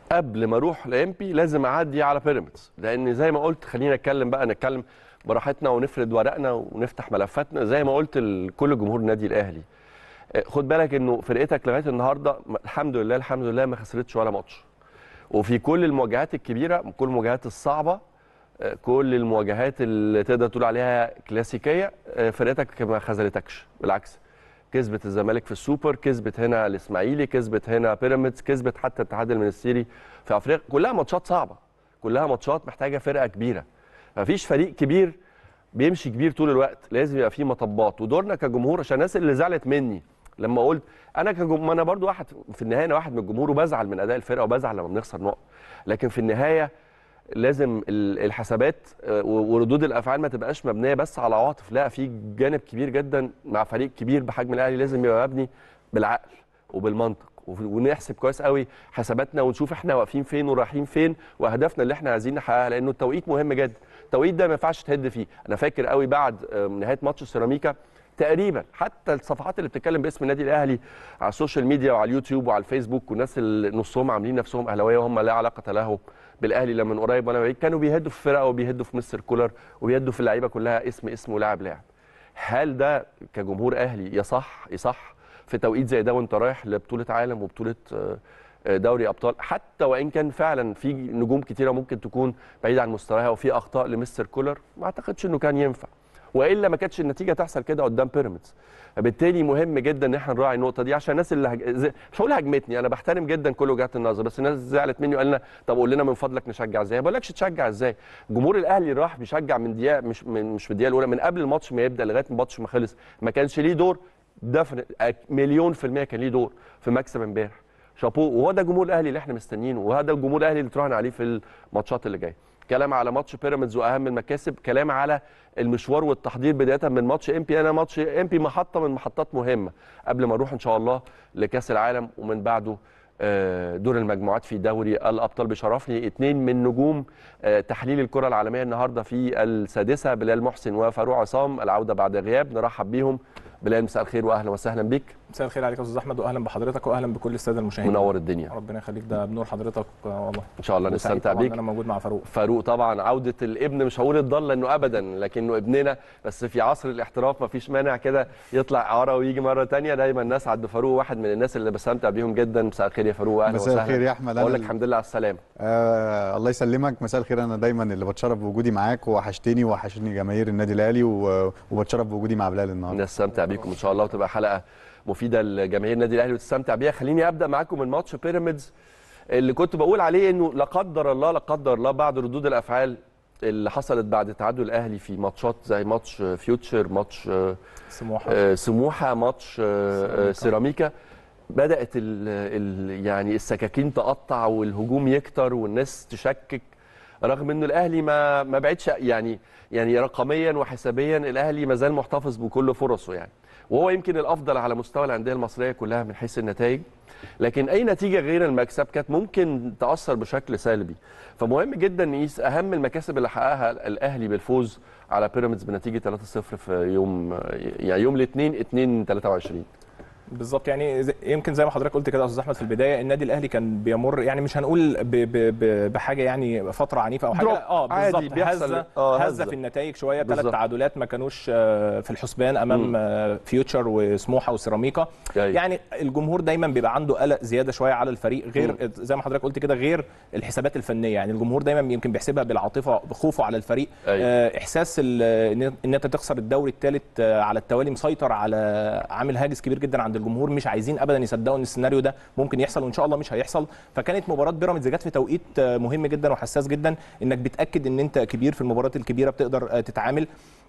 قبل ما اروح لامبي لازم اعدي على بيراميدز لان زي ما قلت خلينا نتكلم بقى نتكلم براحتنا ونفرد ورقنا ونفتح ملفاتنا زي ما قلت لكل جمهور النادي الاهلي آه، خد بالك انه فرقتك لغايه النهارده م- الحمد لله الحمد لله ما خسرتش ولا ماتش وفي كل المواجهات الكبيره كل المواجهات الصعبه آه، كل المواجهات اللي تقدر تقول عليها كلاسيكيه آه، فرقتك ما خذلتكش بالعكس كسبت الزمالك في السوبر كسبت هنا الاسماعيلي كسبت هنا بيراميدز كسبت حتى الاتحاد المنستيري في افريقيا كلها ماتشات صعبه كلها ماتشات محتاجه فرقه كبيره مفيش فريق كبير بيمشي كبير طول الوقت لازم يبقى فيه مطبات ودورنا كجمهور عشان الناس اللي زعلت مني لما قلت انا كجمهور انا برضو واحد في النهايه انا واحد من الجمهور وبزعل من اداء الفرقه وبزعل لما بنخسر نقط لكن في النهايه لازم ال- الحسابات آه، و- وردود الافعال ما تبقاش مبنيه بس على عواطف لا في جانب كبير جدا مع فريق كبير بحجم الاهلي لازم يبقى مبني بالعقل وبالمنطق وف- ونحسب كويس قوي حساباتنا ونشوف احنا واقفين فين ورايحين فين واهدافنا اللي احنا عايزين نحققها لانه التوقيت مهم جدا التوقيت ده ما ينفعش تهد فيه انا فاكر قوي بعد آه، نهايه ماتش السيراميكا تقريبا حتى الصفحات اللي بتتكلم باسم النادي الاهلي على السوشيال ميديا وعلى اليوتيوب وعلى الفيسبوك والناس اللي نصهم عاملين نفسهم اهلاويه وهم لا علاقه لهم بالاهلي لا من قريب ولا من بعيد كانوا بيهدوا في الفرقه وبيهدوا في مستر كولر وبيهدوا في اللعيبه كلها اسم اسم ولاعب لاعب هل ده كجمهور اهلي يصح يصح في توقيت زي ده وانت رايح لبطوله عالم وبطوله آه، آه، دوري ابطال حتى وان كان فعلا في نجوم كتيره ممكن تكون بعيده عن مستواها وفي اخطاء لمستر كولر ما اعتقدش انه كان ينفع والا ما كانتش النتيجه تحصل كده قدام بيراميدز بالتالي مهم جدا ان احنا نراعي النقطه دي عشان الناس اللي هج... زي- مش هقول هاجمتني انا بحترم جدا كل وجهات النظر بس الناس زعلت مني وقال لنا طب قول لنا من فضلك نشجع ازاي ما بقولكش تشجع ازاي جمهور الاهلي راح بيشجع من دقيقه مش من مش في الدقيقه الاولى من قبل الماتش ما يبدا لغايه الماتش ما خلص ما كانش ليه دور دفن مليون في الميه كان ليه دور في مكسب امبارح شابوه وهو ده جمهور الاهلي اللي احنا مستنيينه وهذا الجمهور الاهلي اللي تراهن عليه في الماتشات اللي جايه كلام على ماتش بيراميدز واهم المكاسب كلام على المشوار والتحضير بدايه من ماتش امبي انا ماتش امبي محطه من محطات مهمه قبل ما نروح ان شاء الله لكاس العالم ومن بعده آه، دور المجموعات في دوري الابطال بشرفني اثنين من نجوم آه، تحليل الكره العالميه النهارده في السادسه بلال محسن وفاروق عصام العوده بعد غياب نرحب بيهم بلال مساء الخير واهلا وسهلا بيك مساء الخير عليك يا استاذ احمد واهلا بحضرتك واهلا بكل الساده المشاهدين منور الدنيا ربنا يخليك ده بنور حضرتك آه، والله ان شاء الله وسعيد نستمتع طبعاً بيك إن انا موجود مع فاروق فاروق طبعا عودة الابن مش هقول الضالة انه ابدا لكنه ابننا بس في عصر الاحتراف مفيش مانع كده يطلع اعاره ويجي مرة تانية دايما الناس عد فاروق واحد من الناس اللي بستمتع بيهم جدا مساء الخير يا فاروق اهلا مساء وسهلا الخير يا احمد اقول أنا لك الحمد لله على السلامة آه الله يسلمك مساء الخير انا دايما اللي بتشرف بوجودي معاك وحشتني وحشني جماهير النادي الاهلي و- وبتشرف بوجودي مع بلال النهارده نستمتع بيكم ان شاء الله وتبقى حلقة مفيدة لجماهير النادي الاهلي وتستمتع بيها خليني ابدا معاكم من ماتش بيراميدز اللي كنت بقول عليه انه لا قدر الله لا قدر الله بعد ردود الافعال اللي حصلت بعد تعادل الاهلي في ماتشات زي ماتش فيوتشر ماتش آه، سموحه آه، سموحه ماتش آه، آه، سيراميكا بدات ال ال يعني السكاكين تقطع والهجوم يكتر والناس تشكك رغم ان الاهلي ما ما بعدش يعني يعني رقميا وحسابيا الاهلي ما زال محتفظ بكل فرصه يعني وهو يمكن الافضل على مستوى الانديه المصريه كلها من حيث النتائج لكن اي نتيجه غير المكسب كانت ممكن تاثر بشكل سلبي فمهم جدا نقيس اهم المكاسب اللي حققها الاهلي بالفوز على بيراميدز بنتيجه 3-0 في يوم يعني يوم الاثنين 2 23 بالظبط يعني زي- يمكن زي ما حضرتك قلت كده يا استاذ احمد في البدايه النادي الاهلي كان بيمر يعني مش هنقول ب ب ب بحاجه يعني فتره عنيفه او حاجه دروب. لا، اه عادي بالظبط بيحصل. هزه آه، هزه هزة. في النتائج شويه ثلاث بالظبط. تعادلات ما كانوش آه، في الحسبان امام آه، فيوتشر وسموحه وسيراميكا أيوة. يعني الجمهور دايما بيبقى عنده قلق زياده شويه على الفريق غير زي ما حضرتك قلت كده غير الحسابات الفنيه يعني الجمهور دايما يمكن بيحسبها بالعاطفه بخوفه على الفريق أيوة. آه، احساس ال- ان إن انت تخسر الدوري الثالث على التوالي مسيطر على عامل هاجس كبير جدا عند الجمهور مش عايزين ابدا يصدقوا ان السيناريو ده ممكن يحصل وان شاء الله مش هيحصل فكانت مباراه بيراميدز جت في توقيت آه، مهم جدا وحساس جدا انك بتاكد ان انت كبير في المباريات الكبيره بتقدر آه، تتعامل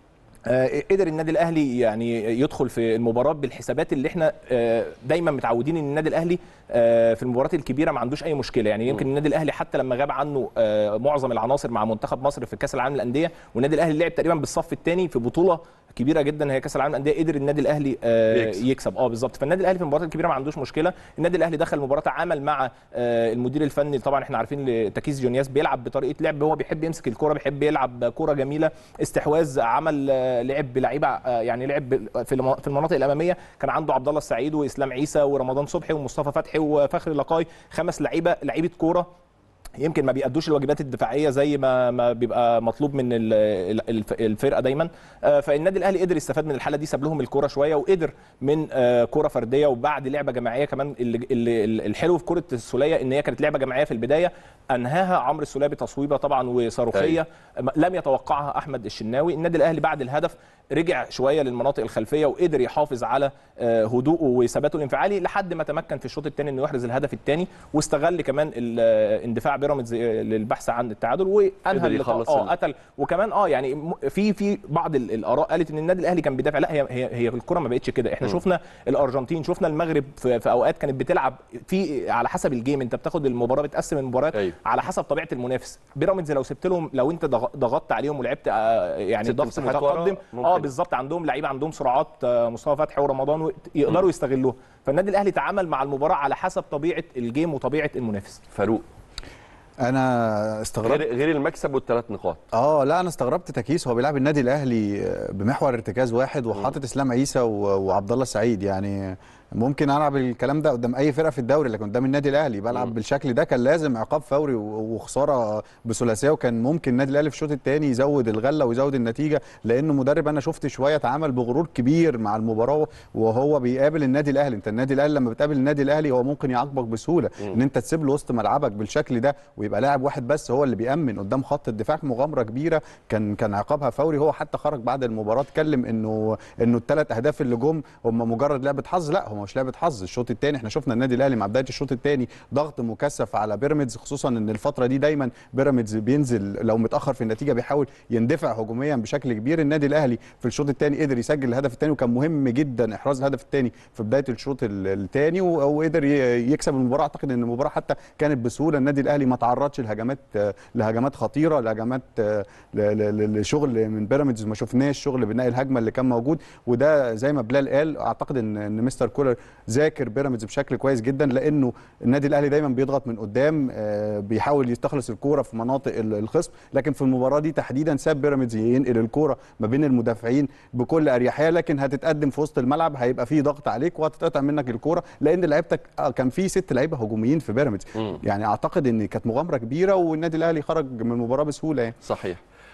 آه، قدر النادي الاهلي يعني يدخل في المباراه بالحسابات اللي احنا آه، دايما متعودين ان النادي الاهلي آه، في المباريات الكبيره ما عندوش اي مشكله يعني يمكن النادي الاهلي حتى لما غاب عنه آه، معظم العناصر مع منتخب مصر في كاس العالم للانديه والنادي الاهلي لعب تقريبا بالصف الثاني في بطوله كبيره جدا هي كاس العالم للانديه قدر النادي الاهلي آه، يكسب. يكسب اه بالظبط فالنادي الاهلي في المباريات الكبيره ما عندوش مشكله النادي الاهلي دخل المباراه تعامل مع آه، المدير الفني طبعا احنا عارفين تكيس جونياس بيلعب بطريقه لعب هو بيحب يمسك الكوره بيحب يلعب كوره جميله استحواذ عمل آه، لعب بلعيبه آه، يعني لعب في الم- في المناطق الاماميه كان عنده عبد الله السعيد واسلام عيسى ورمضان صبحي ومصطفى فتحي وفخري لقاي خمس لعيبه لعيبه كوره يمكن ما بيأدوش الواجبات الدفاعيه زي ما ما بيبقى مطلوب من ال- ال- الف- الفرقه دايما آه، فالنادي الاهلي قدر يستفاد من الحاله دي ساب لهم الكره شويه وقدر من آه، كره فرديه وبعد لعبه جماعيه كمان اللي اللي الحلو في كره السوليه ان هي كانت لعبه جماعيه في البدايه انهاها عمرو السوليه بتصويبه طبعا وصاروخيه لم يتوقعها احمد الشناوي النادي الاهلي بعد الهدف رجع شويه للمناطق الخلفيه وقدر يحافظ على آه، هدوءه وثباته الانفعالي لحد ما تمكن في الشوط الثاني انه يحرز الهدف الثاني واستغل كمان ال- آه، اندفاع بيراميدز آه، للبحث عن التعادل وانهى قدر اللقاء يخلص اه ال- قتل وكمان اه يعني م- في في بعض ال- الاراء قالت ان النادي الاهلي كان بيدافع لا هي هي هي الكره ما بقتش كده احنا شفنا الارجنتين شفنا المغرب في, في اوقات كانت بتلعب في على حسب الجيم انت بتاخد المباراه بتقسم المباريات أيوة. على حسب طبيعه المنافس بيراميدز لو سبت لهم لو انت ضغ- ضغطت عليهم ولعبت آه، يعني ست ضغط مساحات ورا، متقدم ممكن. اه بالظبط عندهم لعيبه عندهم سرعات آه، مصطفى فتحي ورمضان و- يقدروا يستغلوها فالنادي الاهلي تعامل مع المباراه على حسب طبيعه الجيم وطبيعه المنافس فاروق انا استغربت غير غير المكسب والثلاث نقاط اه لا انا استغربت تكيس هو بيلعب النادي الاهلي بمحور ارتكاز واحد وحاطط اسلام عيسى و- وعبد الله السعيد يعني ممكن العب الكلام ده قدام اي فرقه في الدوري لكن قدام النادي الاهلي بلعب بالشكل ده كان لازم عقاب فوري و- وخساره بثلاثيه وكان ممكن النادي الاهلي في الشوط الثاني يزود الغله ويزود النتيجه لانه مدرب انا شفت شويه اتعامل بغرور كبير مع المباراه وهو بيقابل النادي الاهلي انت النادي الاهلي لما بتقابل النادي الاهلي هو ممكن يعاقبك بسهوله ان انت تسيب له وسط ملعبك بالشكل ده ويبقى لاعب واحد بس هو اللي بيامن قدام خط الدفاع مغامره كبيره كان كان عقابها فوري هو حتى خرج بعد المباراه اتكلم انه انه الثلاث اهداف اللي جم هم مجرد لعبه حظ لا هو مش لعبه حظ الشوط الثاني احنا شفنا النادي الاهلي مع بدايه الشوط الثاني ضغط مكثف على بيراميدز خصوصا ان الفتره دي دايما بيراميدز بينزل لو متاخر في النتيجه بيحاول يندفع هجوميا بشكل كبير النادي الاهلي في الشوط الثاني قدر يسجل الهدف الثاني وكان مهم جدا احراز الهدف الثاني في بدايه الشوط الثاني وقدر ي- يكسب المباراه اعتقد ان المباراه حتى كانت بسهوله النادي الاهلي ما تعرضش لهجمات لهجمات خطيره لهجمات ل- ل- ل- لشغل من بيراميدز ما شفناش شغل بناء الهجمه اللي كان موجود وده زي ما بلال قال اعتقد ان ان مستر كولر ذاكر بيراميدز بشكل كويس جدا لانه النادي الاهلي دايما بيضغط من قدام آه، بيحاول يستخلص الكوره في مناطق ال- الخصم لكن في المباراه دي تحديدا ساب بيراميدز ينقل الكوره ما بين المدافعين بكل اريحيه لكن هتتقدم في وسط الملعب هيبقى في ضغط عليك وهتتقطع منك الكوره لان لعيبتك آه، كان في ست لعيبه هجوميين في بيراميدز يعني اعتقد ان كانت مغامره كبيره والنادي الاهلي خرج من المباراه بسهوله يعني صحيح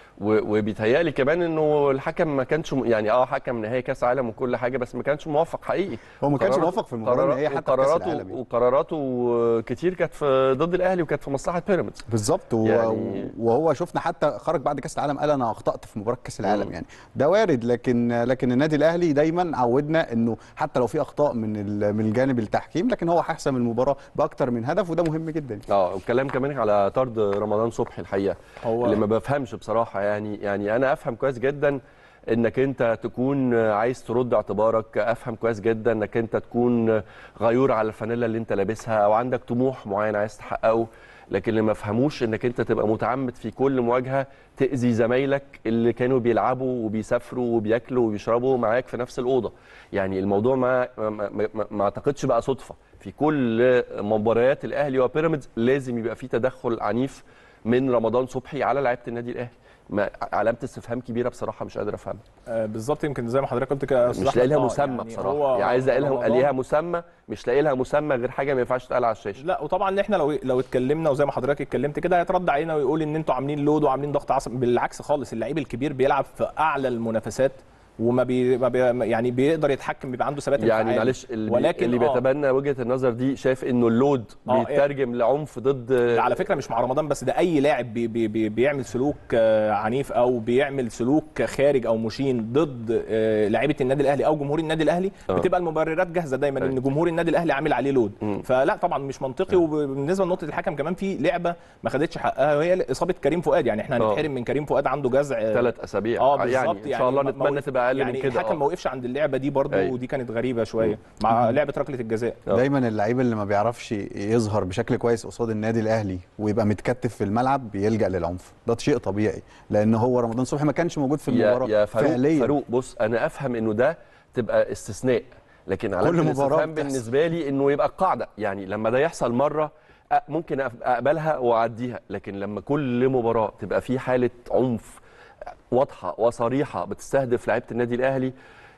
و- وبيتهيألي كمان انه الحكم ما كانش م- يعني اه حكم نهائي كاس عالم وكل حاجه بس ما كانش موفق حقيقي هو ما كانش قراراته- موفق في المباراه قرارات- النهائيه حتى في كاس وقراراته العالم يعني. وقراراته كتير كانت في ضد الاهلي وكانت في مصلحه بيراميدز بالظبط و... يعني- وهو شفنا حتى خرج بعد كاس العالم قال انا اخطات في مباراه كاس العالم يعني ده وارد لكن لكن النادي الاهلي دايما عودنا انه حتى لو في اخطاء من ال... من الجانب التحكيم لكن هو حسم المباراه باكتر من هدف وده مهم جدا اه والكلام كمان على طرد رمضان صبحي الحقيقه هو- اللي ما بفهمش بصراحه يعني يعني انا افهم كويس جدا انك انت تكون عايز ترد اعتبارك افهم كويس جدا انك انت تكون غيور على الفانيلا اللي انت لابسها او عندك طموح معين عايز تحققه لكن اللي ما فهموش انك انت تبقى متعمد في كل مواجهه تاذي زمايلك اللي كانوا بيلعبوا وبيسافروا وبياكلوا وبيشربوا معاك في نفس الاوضه يعني الموضوع ما ما, ما, ما, ما اعتقدش بقى صدفه في كل مباريات الاهلي وبيراميدز لازم يبقى في تدخل عنيف من رمضان صبحي على لعيبه النادي الاهلي ما علامه استفهام كبيره بصراحه مش قادر افهمها آه، بالظبط يمكن زي ما حضرتك قلت كده يا أستاذ مش أحمد، لاقي لها آه، مسمى يعني بصراحه هو يعني عايز الاقي لها رمضان- ليها مسمى مش لاقي لها مسمى غير حاجه ما ينفعش تتقال على الشاشه لا وطبعا احنا لو لو اتكلمنا وزي ما حضرتك اتكلمت كده هيترد علينا ويقول ان انتوا عاملين لود وعاملين ضغط عصبي بالعكس خالص اللعيب الكبير بيلعب في اعلى المنافسات وما بي ما بي يعني بيقدر يتحكم بيبقى عنده ثبات يعني انفعالي. معلش اللي, ولكن اللي آه، بيتبنى وجهه النظر دي شايف انه اللود آه، بيترجم لعنف ضد ده على فكره مش مع رمضان بس ده اي لاعب بي بي بي بيعمل سلوك آه، عنيف او بيعمل سلوك خارج او مشين ضد آه، لعيبه النادي الاهلي او جمهور النادي الاهلي آه. بتبقى المبررات جاهزه دايما أيوة. ان جمهور النادي الاهلي عامل عليه لود مم. فلا طبعا مش منطقي وبالنسبه لنقطه الحكم كمان في لعبه ما خدتش حقها وهي اصابه كريم فؤاد يعني احنا آه. هنتحرم من كريم فؤاد عنده جزع آه، ثلاث اسابيع اه بالظبط يعني ان شاء الله ما- ما نتمنى وقف- تبقى اقل يعني من كده الحكم ما آه. وقفش عند اللعبه دي برضه أيوة. ودي كانت غريبه شويه مع لعبه ركله الجزاء آه. دايما اللعيب اللي ما بيعرفش يظهر بشكل كويس قصاد النادي الاهلي ويبقى متكتف في الملعب بيلجا للعنف ده شيء طبيعي لان هو رمضان صبحي ما كانش موجود في يا المباراه يا فاروق فعليا فاروق بص انا افهم انه ده تبقى استثناء لكن علامه كل مباراة الاستفهام بتحصل. بالنسبه لي انه يبقى القاعده يعني لما ده يحصل مره أ- ممكن أف- اقبلها واعديها لكن لما كل مباراه تبقى في حاله عنف واضحه وصريحه بتستهدف لعيبه النادي الاهلي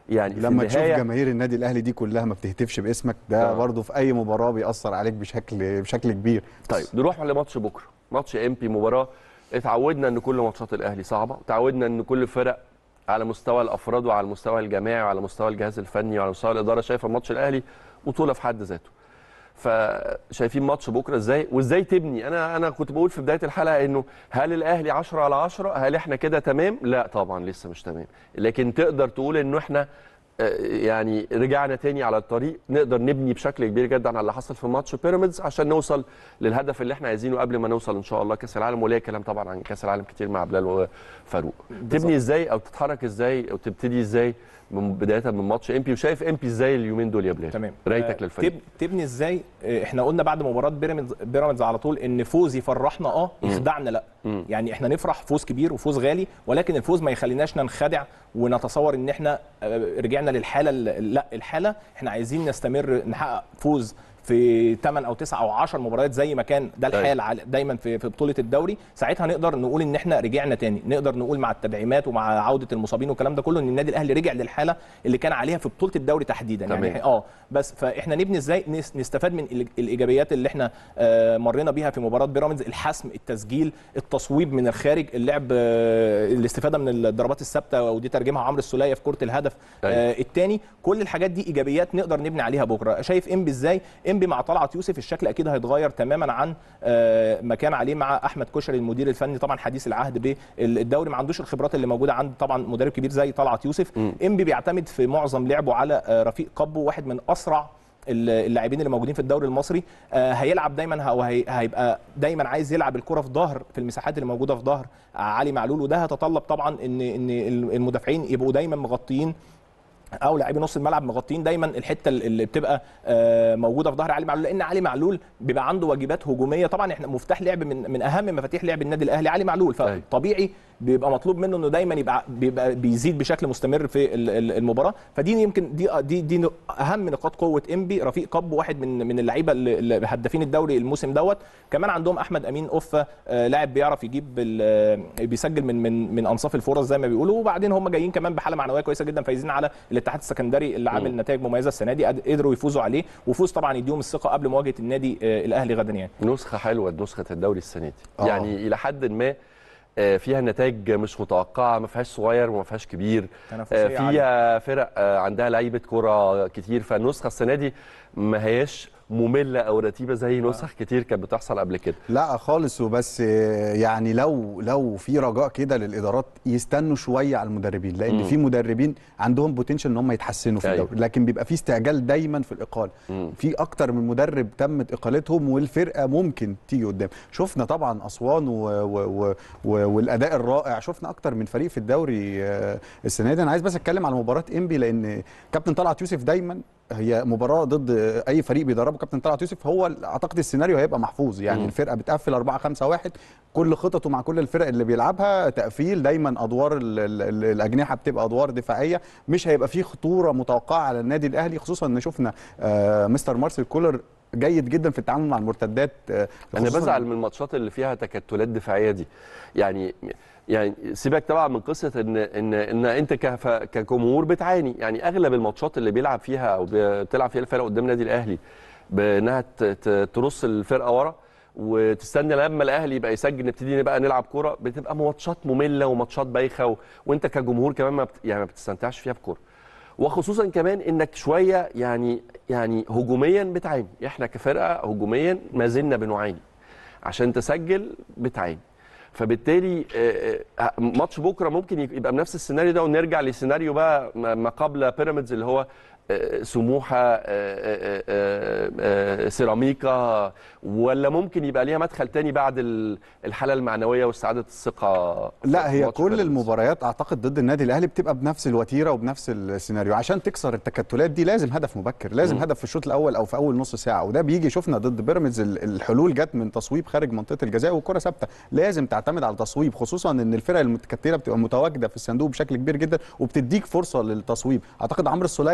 يعني في لما تشوف النهاية جماهير النادي الاهلي دي كلها ما بتهتفش باسمك ده آه. برضه في اي مباراه بيأثر عليك بشكل بشكل كبير طيب نروح لماتش بكره ماتش ام بي مباراه اتعودنا ان كل ماتشات الاهلي صعبه اتعودنا ان كل الفرق على مستوى الافراد وعلى المستوى الجماعي وعلى مستوى الجهاز الفني وعلى مستوى الاداره شايفه ماتش الاهلي بطوله في حد ذاته فشايفين ماتش بكره ازاي وازاي تبني انا انا كنت بقول في بدايه الحلقه انه هل الاهلي 10 على 10 هل احنا كده تمام لا طبعا لسه مش تمام لكن تقدر تقول انه احنا آه، يعني رجعنا تاني على الطريق نقدر نبني بشكل كبير جدا على اللي حصل في ماتش بيراميدز عشان نوصل للهدف اللي احنا عايزينه قبل ما نوصل ان شاء الله كاس العالم وليا كلام طبعا عن كاس العالم كتير مع بلال وفاروق تبني ازاي او تتحرك ازاي او تبتدي ازاي من بدايه من ماتش ام بي وشايف ام بي ازاي اليومين دول يا بلال تمام رايتك آه، للفريق تب- تبني ازاي آه، احنا قلنا بعد مباراه بيراميدز بيراميدز على طول ان فوز يفرحنا اه يخدعنا لا مم. يعني احنا نفرح فوز كبير وفوز غالي ولكن الفوز ما يخليناش ننخدع ونتصور ان احنا آه، رجعنا للحاله ال- لا الحاله احنا عايزين نستمر نحقق فوز في 8 او 9 او 10 مباريات زي ما كان ده أيوة. الحال على- دايما في في بطوله الدوري ساعتها نقدر نقول ان احنا رجعنا تاني نقدر نقول مع التدعيمات ومع عوده المصابين والكلام ده كله ان النادي الاهلي رجع للحاله اللي كان عليها في بطوله الدوري تحديدا تمام. يعني اه بس فاحنا نبني ازاي نس- نستفاد من الإيج- الايجابيات اللي احنا آه، مرينا بيها في مباراه بيراميدز الحسم التسجيل التصويب من الخارج اللعب آه، الاستفاده من الضربات الثابته ودي ترجمها عمرو السوليه في كره الهدف أيوة. آه، الثاني كل الحاجات دي ايجابيات نقدر نبني عليها بكره شايف انبي ازاي انبي مع طلعت يوسف الشكل اكيد هيتغير تماما عن آه، ما كان عليه مع احمد كشري المدير الفني طبعا حديث العهد بالدوري ما عندوش الخبرات اللي موجوده عند طبعا مدرب كبير زي طلعت يوسف مم. انبي بيعتمد في معظم لعبه على آه، رفيق قبو واحد من اسرع اللاعبين اللي موجودين في الدوري المصري آه، هيلعب دايما هو هي- هيبقى دايما عايز يلعب الكره في ظهر في المساحات اللي موجوده في ظهر علي معلول وده هيتطلب طبعا ان ان المدافعين يبقوا دايما مغطيين او لاعبي نص الملعب مغطيين دايما الحته اللي بتبقى آه، موجوده في ظهر علي معلول لان علي معلول بيبقى عنده واجبات هجوميه طبعا احنا مفتاح لعب من من اهم مفاتيح لعب النادي الاهلي علي معلول أيوة. فطبيعي بيبقى مطلوب منه انه دايما يبقى بيبقى بيزيد بشكل مستمر في ال- ال- المباراه فدي يمكن دي دي دي اهم نقاط قوه انبي رفيق قب واحد من من اللعيبه اللي اللي هدافين الدوري الموسم دوت كمان عندهم احمد امين اوفا آه، لاعب بيعرف يجيب ال- آه، بيسجل من من من انصاف الفرص زي ما بيقولوا وبعدين هم جايين كمان بحاله معنويه كويسه جدا فايزين على الاتحاد السكندري اللي عامل مم. نتائج مميزه السنه دي قد- قدروا يفوزوا عليه وفوز طبعا يديهم الثقه قبل مواجهه النادي آه، الاهلي غدا يعني نسخه حلوه نسخه الدوري السنه دي آه. يعني الى حد ما آه، فيها نتائج مش متوقعه ما فيهاش صغير وما فيهاش كبير تنافسية آه، عالية. فيها فرق آه، عندها لعيبه كره كتير فالنسخه السنه دي ما هياش ممله او رتيبه زي نسخ كتير كانت بتحصل قبل كده لا خالص وبس آه، يعني لو لو في رجاء كده للادارات يستنوا شويه على المدربين لان مم. في مدربين عندهم بوتنشال ان هم يتحسنوا في أيوة. الدوري لكن بيبقى في استعجال دايما في الاقاله مم. في اكتر من مدرب تمت اقالتهم والفرقه ممكن تيجي قدام شفنا طبعا اسوان و و و و والاداء الرائع شفنا اكتر من فريق في الدوري آه، السنه دي انا عايز بس اتكلم على مباراه انبي لان كابتن طلعت يوسف دايما هي مباراه ضد اي فريق بيدربه كابتن طلعت يوسف هو اعتقد السيناريو هيبقى محفوظ يعني مم. الفرقه بتقفل 4 5 1 كل خططه مع كل الفرق اللي بيلعبها تقفيل دايما ادوار ال ال ال الاجنحه بتبقى ادوار دفاعيه مش هيبقى فيه خطوره متوقعه على النادي الاهلي خصوصا ان شفنا آه مستر مارسيل كولر جيد جدا في التعامل مع المرتدات آه انا خصوصاً- بزعل من الماتشات اللي فيها تكتلات دفاعيه دي يعني يعني سيبك طبعا من قصه ان ان ان انت كف- كجمهور بتعاني يعني اغلب الماتشات اللي بيلعب فيها او بتلعب فيها الفرقه قدام النادي الاهلي بانها ت- ت- ترص الفرقه ورا وتستنى لما الاهلي يبقى يسجل نبتدي بقى نلعب كوره بتبقى ماتشات ممله وماتشات بايخه و... وانت كجمهور كمان ما بت... يعني ما بتستمتعش فيها بكوره وخصوصا كمان انك شويه يعني يعني هجوميا بتعاني احنا كفرقه هجوميا ما زلنا بنعاني عشان تسجل بتعاني فبالتالي آه، آه، ماتش بكره ممكن يبقى بنفس السيناريو ده ونرجع لسيناريو بقى ما ما قبل بيراميدز اللي هو آه، سموحه آه، آه، آه، آه، سيراميكا ولا ممكن يبقى ليها مدخل تاني بعد ال- الحاله المعنويه واستعاده الثقه في لا هي ماتش كل بيراميدز؟ المباريات اعتقد ضد النادي الاهلي بتبقى بنفس الوتيره وبنفس السيناريو عشان تكسر التكتلات دي لازم هدف مبكر لازم مم. هدف في الشوط الاول او في اول نص ساعه وده بيجي شفنا ضد بيراميدز ال- الحلول جت من تصويب خارج منطقه الجزاء والكره ثابته لازم تعتمد على التصويب خصوصا ان الفرق المتكتله بتبقى متواجده في الصندوق بشكل كبير جدا وبتديك فرصه للتصويب اعتقد عمرو السوليه بعد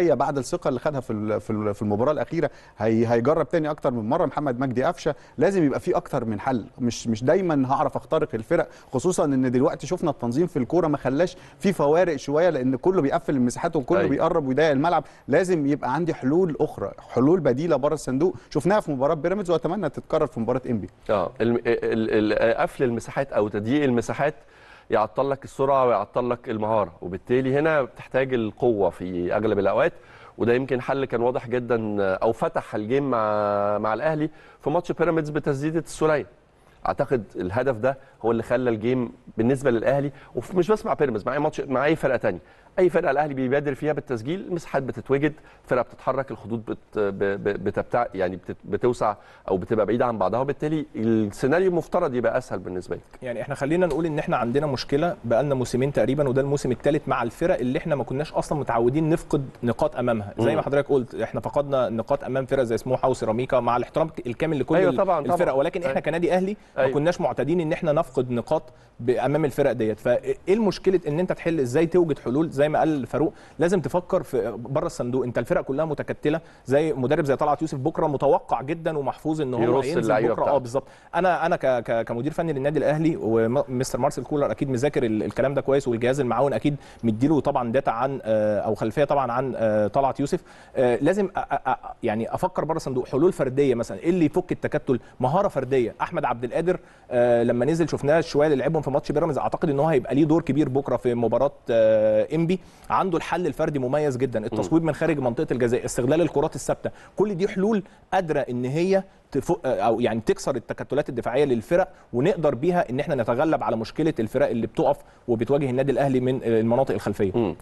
الثقه اللي خدها في ال- في ال- في المباراه الاخيره هي هيجرب تاني اكتر من مره محمد مجدي قفشه لازم يبقى في اكتر من حل مش مش دايما هعرف اخترق الفرق خصوصا ان دلوقتي شفنا التنظيم في الكوره ما خلاش في فوارق شويه لان كله بيقفل المساحات وكله أيوة. بيقرب ويضيق الملعب لازم يبقى عندي حلول اخرى حلول بديله بره الصندوق شفناها في مباراه بيراميدز واتمنى تتكرر في مباراه انبي اه الم- ال- ال- قفل المساحات او تضييق المساحات يعطل لك السرعه ويعطل لك المهاره وبالتالي هنا بتحتاج القوه في اغلب الاوقات وده يمكن حل كان واضح جدا او فتح الجيم مع مع الاهلي في ماتش بيراميدز بتسديده السوليه اعتقد الهدف ده هو اللي خلى الجيم بالنسبه للاهلي ومش بس مع بيراميدز مع اي ماتش مع اي فرقه تانية اي فرقه الاهلي بيبادر فيها بالتسجيل المساحات بتتوجد فرقه بتتحرك الخطوط بت ب- ب- بتبتع يعني بت- بتوسع او بتبقى بعيده عن بعضها وبالتالي السيناريو المفترض يبقى اسهل بالنسبه لك يعني احنا خلينا نقول ان احنا عندنا مشكله بقالنا موسمين تقريبا وده الموسم الثالث مع الفرق اللي احنا ما كناش اصلا متعودين نفقد نقاط امامها زي مم. ما حضرتك قلت احنا فقدنا نقاط امام فرق زي سموحه وسيراميكا مع الاحترام الكامل لكل أيوة ال- طبعاً، طبعاً. الفرق ولكن احنا أيوة. كنادي اهلي ما أيوة. كناش معتادين ان احنا نفقد نقاط ب- امام الفرق ديت فايه المشكله ان انت تحل ازاي توجد حلول زي ما قال فاروق لازم تفكر في بره الصندوق انت الفرق كلها متكتله زي مدرب زي طلعت يوسف بكره متوقع جدا ومحفوظ ان هو يرص هينزل اللعيبة بكره اه بتاعته. بالظبط انا انا ك ك كمدير فني للنادي الاهلي ومستر مارسيل كولر اكيد مذاكر ال- الكلام ده كويس والجهاز المعاون اكيد مديله طبعا داتا عن آه، او خلفيه طبعا عن آه، طلعت يوسف آه، لازم أ- أ- أ- يعني افكر بره الصندوق حلول فرديه مثلا ايه اللي يفك التكتل مهاره فرديه احمد عبد القادر آه، لما نزل شفناه شويه اللي لعبهم في ماتش بيراميدز اعتقد ان هو هيبقى ليه دور كبير بكره في مباراه آه، انبي عنده الحل الفردي مميز جدا التصويب من خارج منطقه الجزاء استغلال الكرات الثابته كل دي حلول قادره ان هي تفوق او يعني تكسر التكتلات الدفاعيه للفرق ونقدر بيها ان احنا نتغلب على مشكله الفرق اللي بتقف وبتواجه النادي الاهلي من المناطق الخلفيه مم.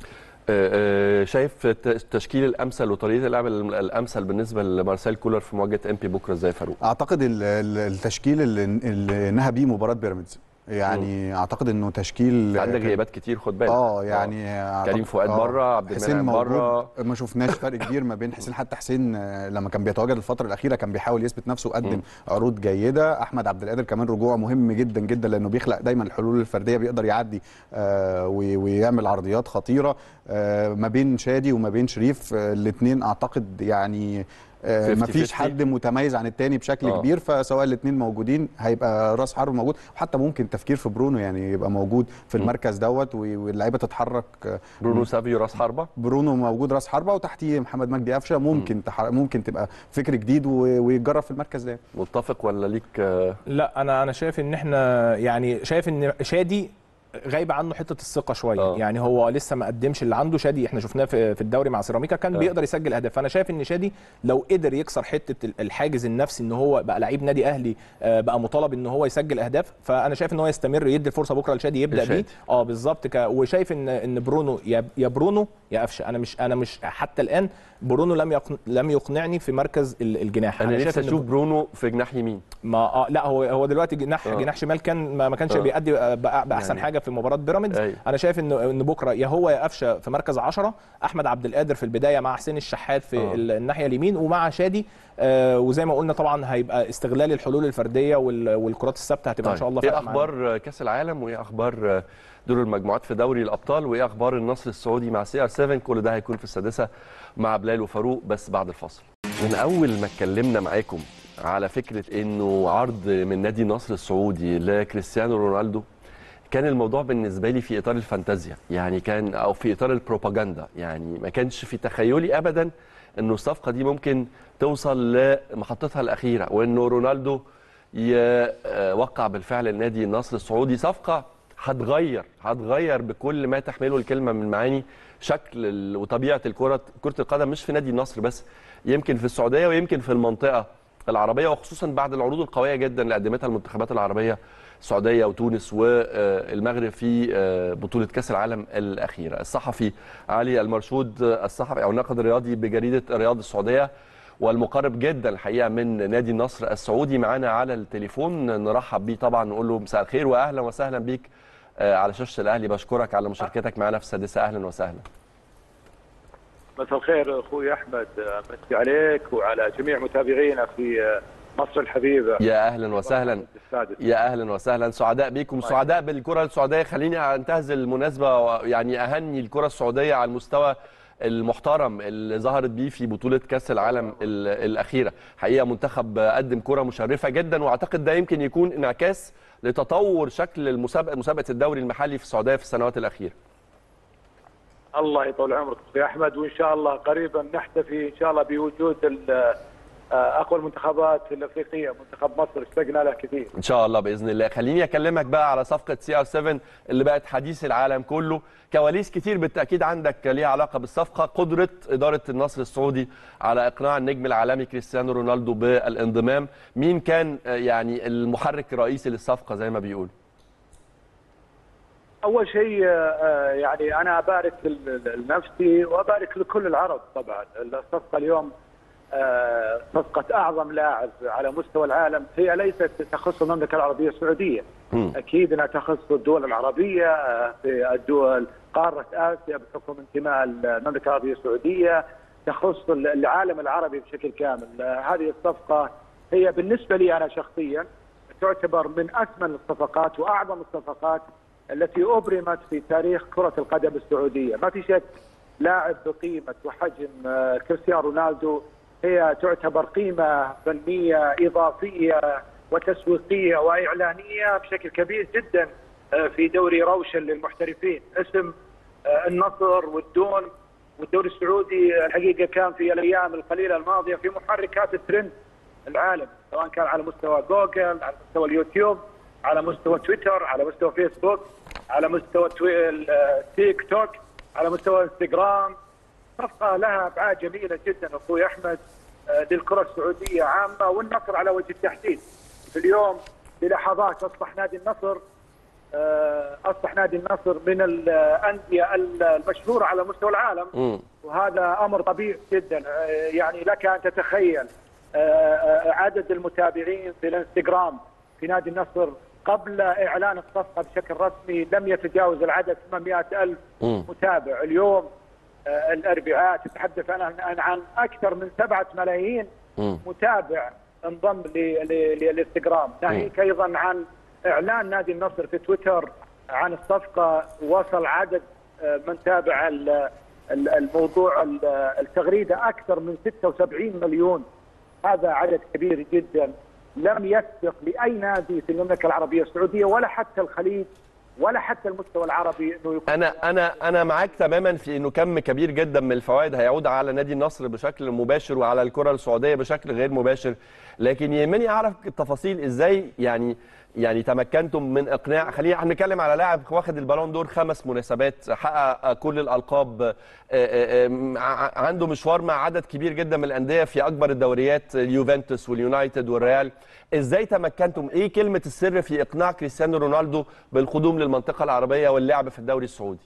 آه، آه، شايف الت- التشكيل الامثل وطريقه اللعب الم- الامثل بالنسبه لمارسيل كولر في مواجهه ام بي بكره ازاي يا فاروق اعتقد ال- ال- التشكيل اللي, اللي نهى بيه مباراه بيراميدز يعني اعتقد انه تشكيل عندك غيابات كتير خد بالك اه يعني كريم أعتقد- فؤاد آه، بره عبد حسين المنعم موجود بره ما شفناش فرق كبير ما بين حسين حتى حسين آه، لما كان بيتواجد الفتره الاخيره كان بيحاول يثبت نفسه وقدم عروض جيده احمد عبد القادر كمان رجوع مهم جدا جدا لانه بيخلق دايما الحلول الفرديه بيقدر يعدي آه، وي- ويعمل عرضيات خطيره آه، ما بين شادي وما بين شريف الاثنين اعتقد يعني ما 50-50. فيش حد متميز عن التاني بشكل آه. كبير فسواء الاثنين موجودين هيبقى راس حرب موجود وحتى ممكن تفكير في برونو يعني يبقى موجود في المركز دوت و- واللعيبه تتحرك آه، برونو سافيو راس حربه برونو موجود راس حربه وتحتيه محمد مجدي قفشه ممكن تح... ممكن تبقى فكر جديد و... ويتجرب في المركز ده متفق ولا ليك آه، لا انا انا شايف ان احنا يعني شايف ان شادي غايبه عنه حته الثقه شويه آه. يعني هو لسه ما قدمش اللي عنده شادي احنا شفناه في في الدوري مع سيراميكا كان آه. بيقدر يسجل اهداف فانا شايف ان شادي لو قدر يكسر حته ال- الحاجز النفسي ان هو بقى لعيب نادي اهلي آه، بقى مطالب ان هو يسجل اهداف فانا شايف ان هو يستمر يدي الفرصه بكره لشادي يبدا لشادي. بيه اه بالظبط ك... وشايف ان ان برونو يا يا برونو يا قفشه انا مش انا مش حتى الان برونو لم يقن... لم يقنعني في مركز ال- الجناح انا نفسي إن اشوف برونو في جناح يمين ما اه لا هو هو دلوقتي جناح آه. جناح شمال كان ما, ما كانش آه. بيأدي بقى- بقى باحسن يعني- حاجه في مباراه بيراميدز أيوة. انا شايف ان ان بكره يا هو يا قفشه في مركز 10 احمد عبد القادر في البدايه مع حسين الشحات في آه. ال- الناحيه اليمين ومع شادي آه وزي ما قلنا طبعا هيبقى استغلال الحلول الفرديه وال- والكرات الثابته هتبقى ان شاء الله ايه فارقة معانا. اخبار كاس العالم وايه اخبار دور المجموعات في دوري الابطال وايه اخبار النصر السعودي مع سي ار 7 كل ده هيكون في السادسه مع بلال وفاروق بس بعد الفاصل من اول ما اتكلمنا معاكم على فكره انه عرض من نادي النصر السعودي لكريستيانو رونالدو كان الموضوع بالنسبه لي في اطار الفانتازيا يعني كان او في اطار البروباجندا يعني ما كانش في تخيلي ابدا انه الصفقه دي ممكن توصل لمحطتها الاخيره وانه رونالدو يوقع بالفعل النادي النصر السعودي صفقه هتغير هتغير بكل ما تحمله الكلمه من معاني شكل ال- وطبيعه الكره كره القدم مش في نادي النصر بس يمكن في السعوديه ويمكن في المنطقه العربيه وخصوصا بعد العروض القويه جدا اللي قدمتها المنتخبات العربيه السعوديه وتونس والمغرب في آه، بطوله كاس العالم الاخيره الصحفي علي المرشود آه، الصحفي او الناقد الرياضي بجريده الرياض السعوديه والمقرب جدا الحقيقه من نادي النصر السعودي معانا على التليفون نرحب بيه طبعا نقول له مساء الخير واهلا وسهلا بيك آه، على شاشه الاهلي بشكرك على مشاركتك معنا في السادسه اهلا وسهلا مساء الخير اخوي احمد مسي عليك وعلى جميع متابعينا في مصر الحبيبه يا اهلا وسهلا السادس يا اهلا وسهلا سعداء بيكم سعداء بالكره السعوديه خليني انتهز المناسبه يعني اهني الكره السعوديه على المستوى المحترم اللي ظهرت بيه في بطوله كاس العالم ال- الاخيره حقيقه منتخب قدم كره مشرفه جدا واعتقد ده يمكن يكون انعكاس لتطور شكل المسابقه مسابقه الدوري المحلي في السعوديه في السنوات الاخيره الله يطول عمرك اخوي احمد وان شاء الله قريبا نحتفي ان شاء الله بوجود ال- آه، اقوى المنتخبات الافريقيه منتخب مصر اشتقنا له كثير ان شاء الله باذن الله خليني اكلمك بقى على صفقه سي ار 7 اللي بقت حديث العالم كله كواليس كتير بالتاكيد عندك ليها علاقه بالصفقه قدره اداره النصر السعودي على اقناع النجم العالمي كريستيانو رونالدو بالانضمام مين كان آه، يعني المحرك الرئيسي للصفقه زي ما بيقول اول شيء آه، يعني انا ابارك ل- لنفسي وابارك لكل العرب طبعا الصفقه اليوم آه، صفقه اعظم لاعب على مستوى العالم هي ليست تخص المملكه العربيه السعوديه مم. اكيد انها تخص الدول العربيه آه، في الدول قاره اسيا بحكم انتماء المملكه العربيه السعوديه تخص العالم العربي بشكل كامل آه، هذه الصفقه هي بالنسبه لي انا شخصيا تعتبر من اثمن الصفقات واعظم الصفقات التي ابرمت في تاريخ كره القدم السعوديه، ما في شك لاعب بقيمه وحجم آه، كريستيانو رونالدو هي تعتبر قيمه فنيه اضافيه وتسويقيه واعلانيه بشكل كبير جدا آه، في دوري روشن للمحترفين، اسم آه، النصر والدون والدوري السعودي الحقيقه كان في الايام القليله الماضيه في محركات الترند العالم سواء كان على مستوى جوجل على مستوى اليوتيوب على مستوى تويتر على مستوى فيسبوك على مستوى توي... ال- تيك توك على مستوى انستغرام صفقه لها ابعاد جميله جدا اخوي احمد آه، للكره السعوديه عامه والنصر على وجه التحديد في اليوم بلحظات اصبح نادي النصر آه، اصبح نادي النصر من الانديه المشهوره على مستوى العالم مم. وهذا امر طبيعي جدا آه، يعني لك ان تتخيل آه، آه، عدد المتابعين في الانستغرام في نادي النصر قبل اعلان الصفقه بشكل رسمي لم يتجاوز العدد 800 الف مم. متابع اليوم آه، الاربعاء تتحدث عن عن عن اكثر من 7 ملايين مم. متابع انضم ل- ل- للانستغرام ناهيك ايضا عن اعلان نادي النصر في تويتر عن الصفقه وصل عدد آه، من تابع ال- ال- الموضوع ال- التغريده اكثر من 76 مليون هذا عدد كبير جدا لم يسبق لاي نادي في المملكه العربيه السعوديه ولا حتى الخليج ولا حتى المستوى العربي انه يكون انا انا انا معاك تماما في انه كم كبير جدا من الفوائد هيعود على نادي النصر بشكل مباشر وعلى الكره السعوديه بشكل غير مباشر لكن يهمني اعرف التفاصيل ازاي يعني يعني تمكنتم من اقناع خلينا نتكلم على لاعب واخد البالون دور خمس مناسبات حقق كل الالقاب آه، آه، آه، ع- عنده مشوار مع عدد كبير جدا من الانديه في اكبر الدوريات اليوفنتوس واليونايتد والريال ازاي تمكنتم ايه كلمه السر في اقناع كريستيانو رونالدو بالقدوم للمنطقه العربيه واللعب في الدوري السعودي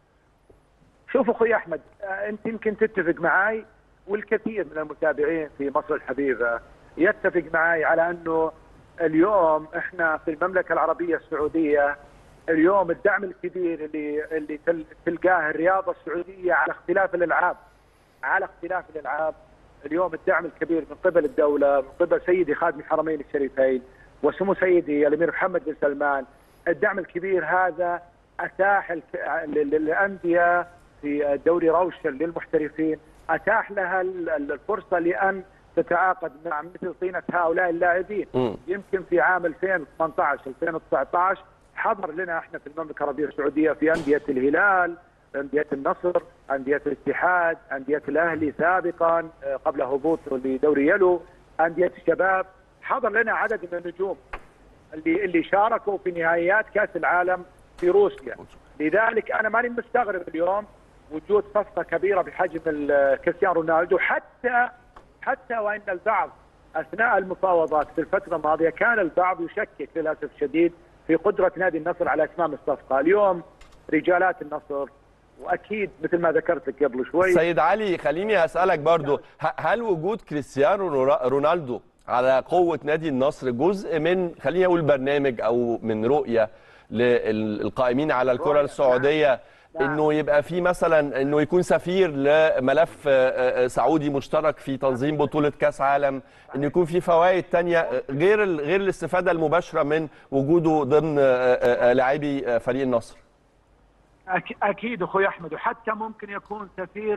شوف اخوي احمد آه، انت يمكن تتفق معي والكثير من المتابعين في مصر الحبيبه يتفق معي على انه اليوم احنا في المملكه العربيه السعوديه اليوم الدعم الكبير اللي اللي تل- تلقاه الرياضه السعوديه على اختلاف الالعاب على اختلاف الالعاب اليوم الدعم الكبير من قبل الدوله من قبل سيدي خادم الحرمين الشريفين وسمو سيدي الامير محمد بن سلمان الدعم الكبير هذا اتاح الك- لل- للانديه في دوري روشن للمحترفين اتاح لها ال- ال- الفرصه لان تتعاقد مع مثل طينه هؤلاء اللاعبين مم. يمكن في عام 2018 2019 حضر لنا احنا في المملكه العربيه السعوديه في انديه الهلال انديه النصر انديه الاتحاد انديه الاهلي سابقا آه، قبل هبوطه لدوري يلو انديه الشباب حضر لنا عدد من النجوم اللي اللي شاركوا في نهائيات كاس العالم في روسيا لذلك انا ماني مستغرب اليوم وجود صفقه كبيره بحجم ال- كريستيانو رونالدو حتى حتى وان البعض اثناء المفاوضات في الفتره الماضيه كان البعض يشكك للاسف الشديد في قدره نادي النصر على اتمام الصفقه، اليوم رجالات النصر واكيد مثل ما ذكرت لك قبل شوي سيد علي خليني اسالك برضو ه- هل وجود كريستيانو رورا- رونالدو على قوه نادي النصر جزء من خليني اقول برنامج او من رؤيه للقائمين على الكره رؤية، السعوديه نعم. انه يبقى في مثلا انه يكون سفير لملف آه، آه، سعودي مشترك في تنظيم بطوله كاس عالم انه يكون في فوائد تانية آه، غير ال- غير الاستفاده المباشره من وجوده ضمن آه، آه، آه، لاعبي آه، فريق النصر أك- اكيد اخوي احمد وحتى ممكن يكون سفير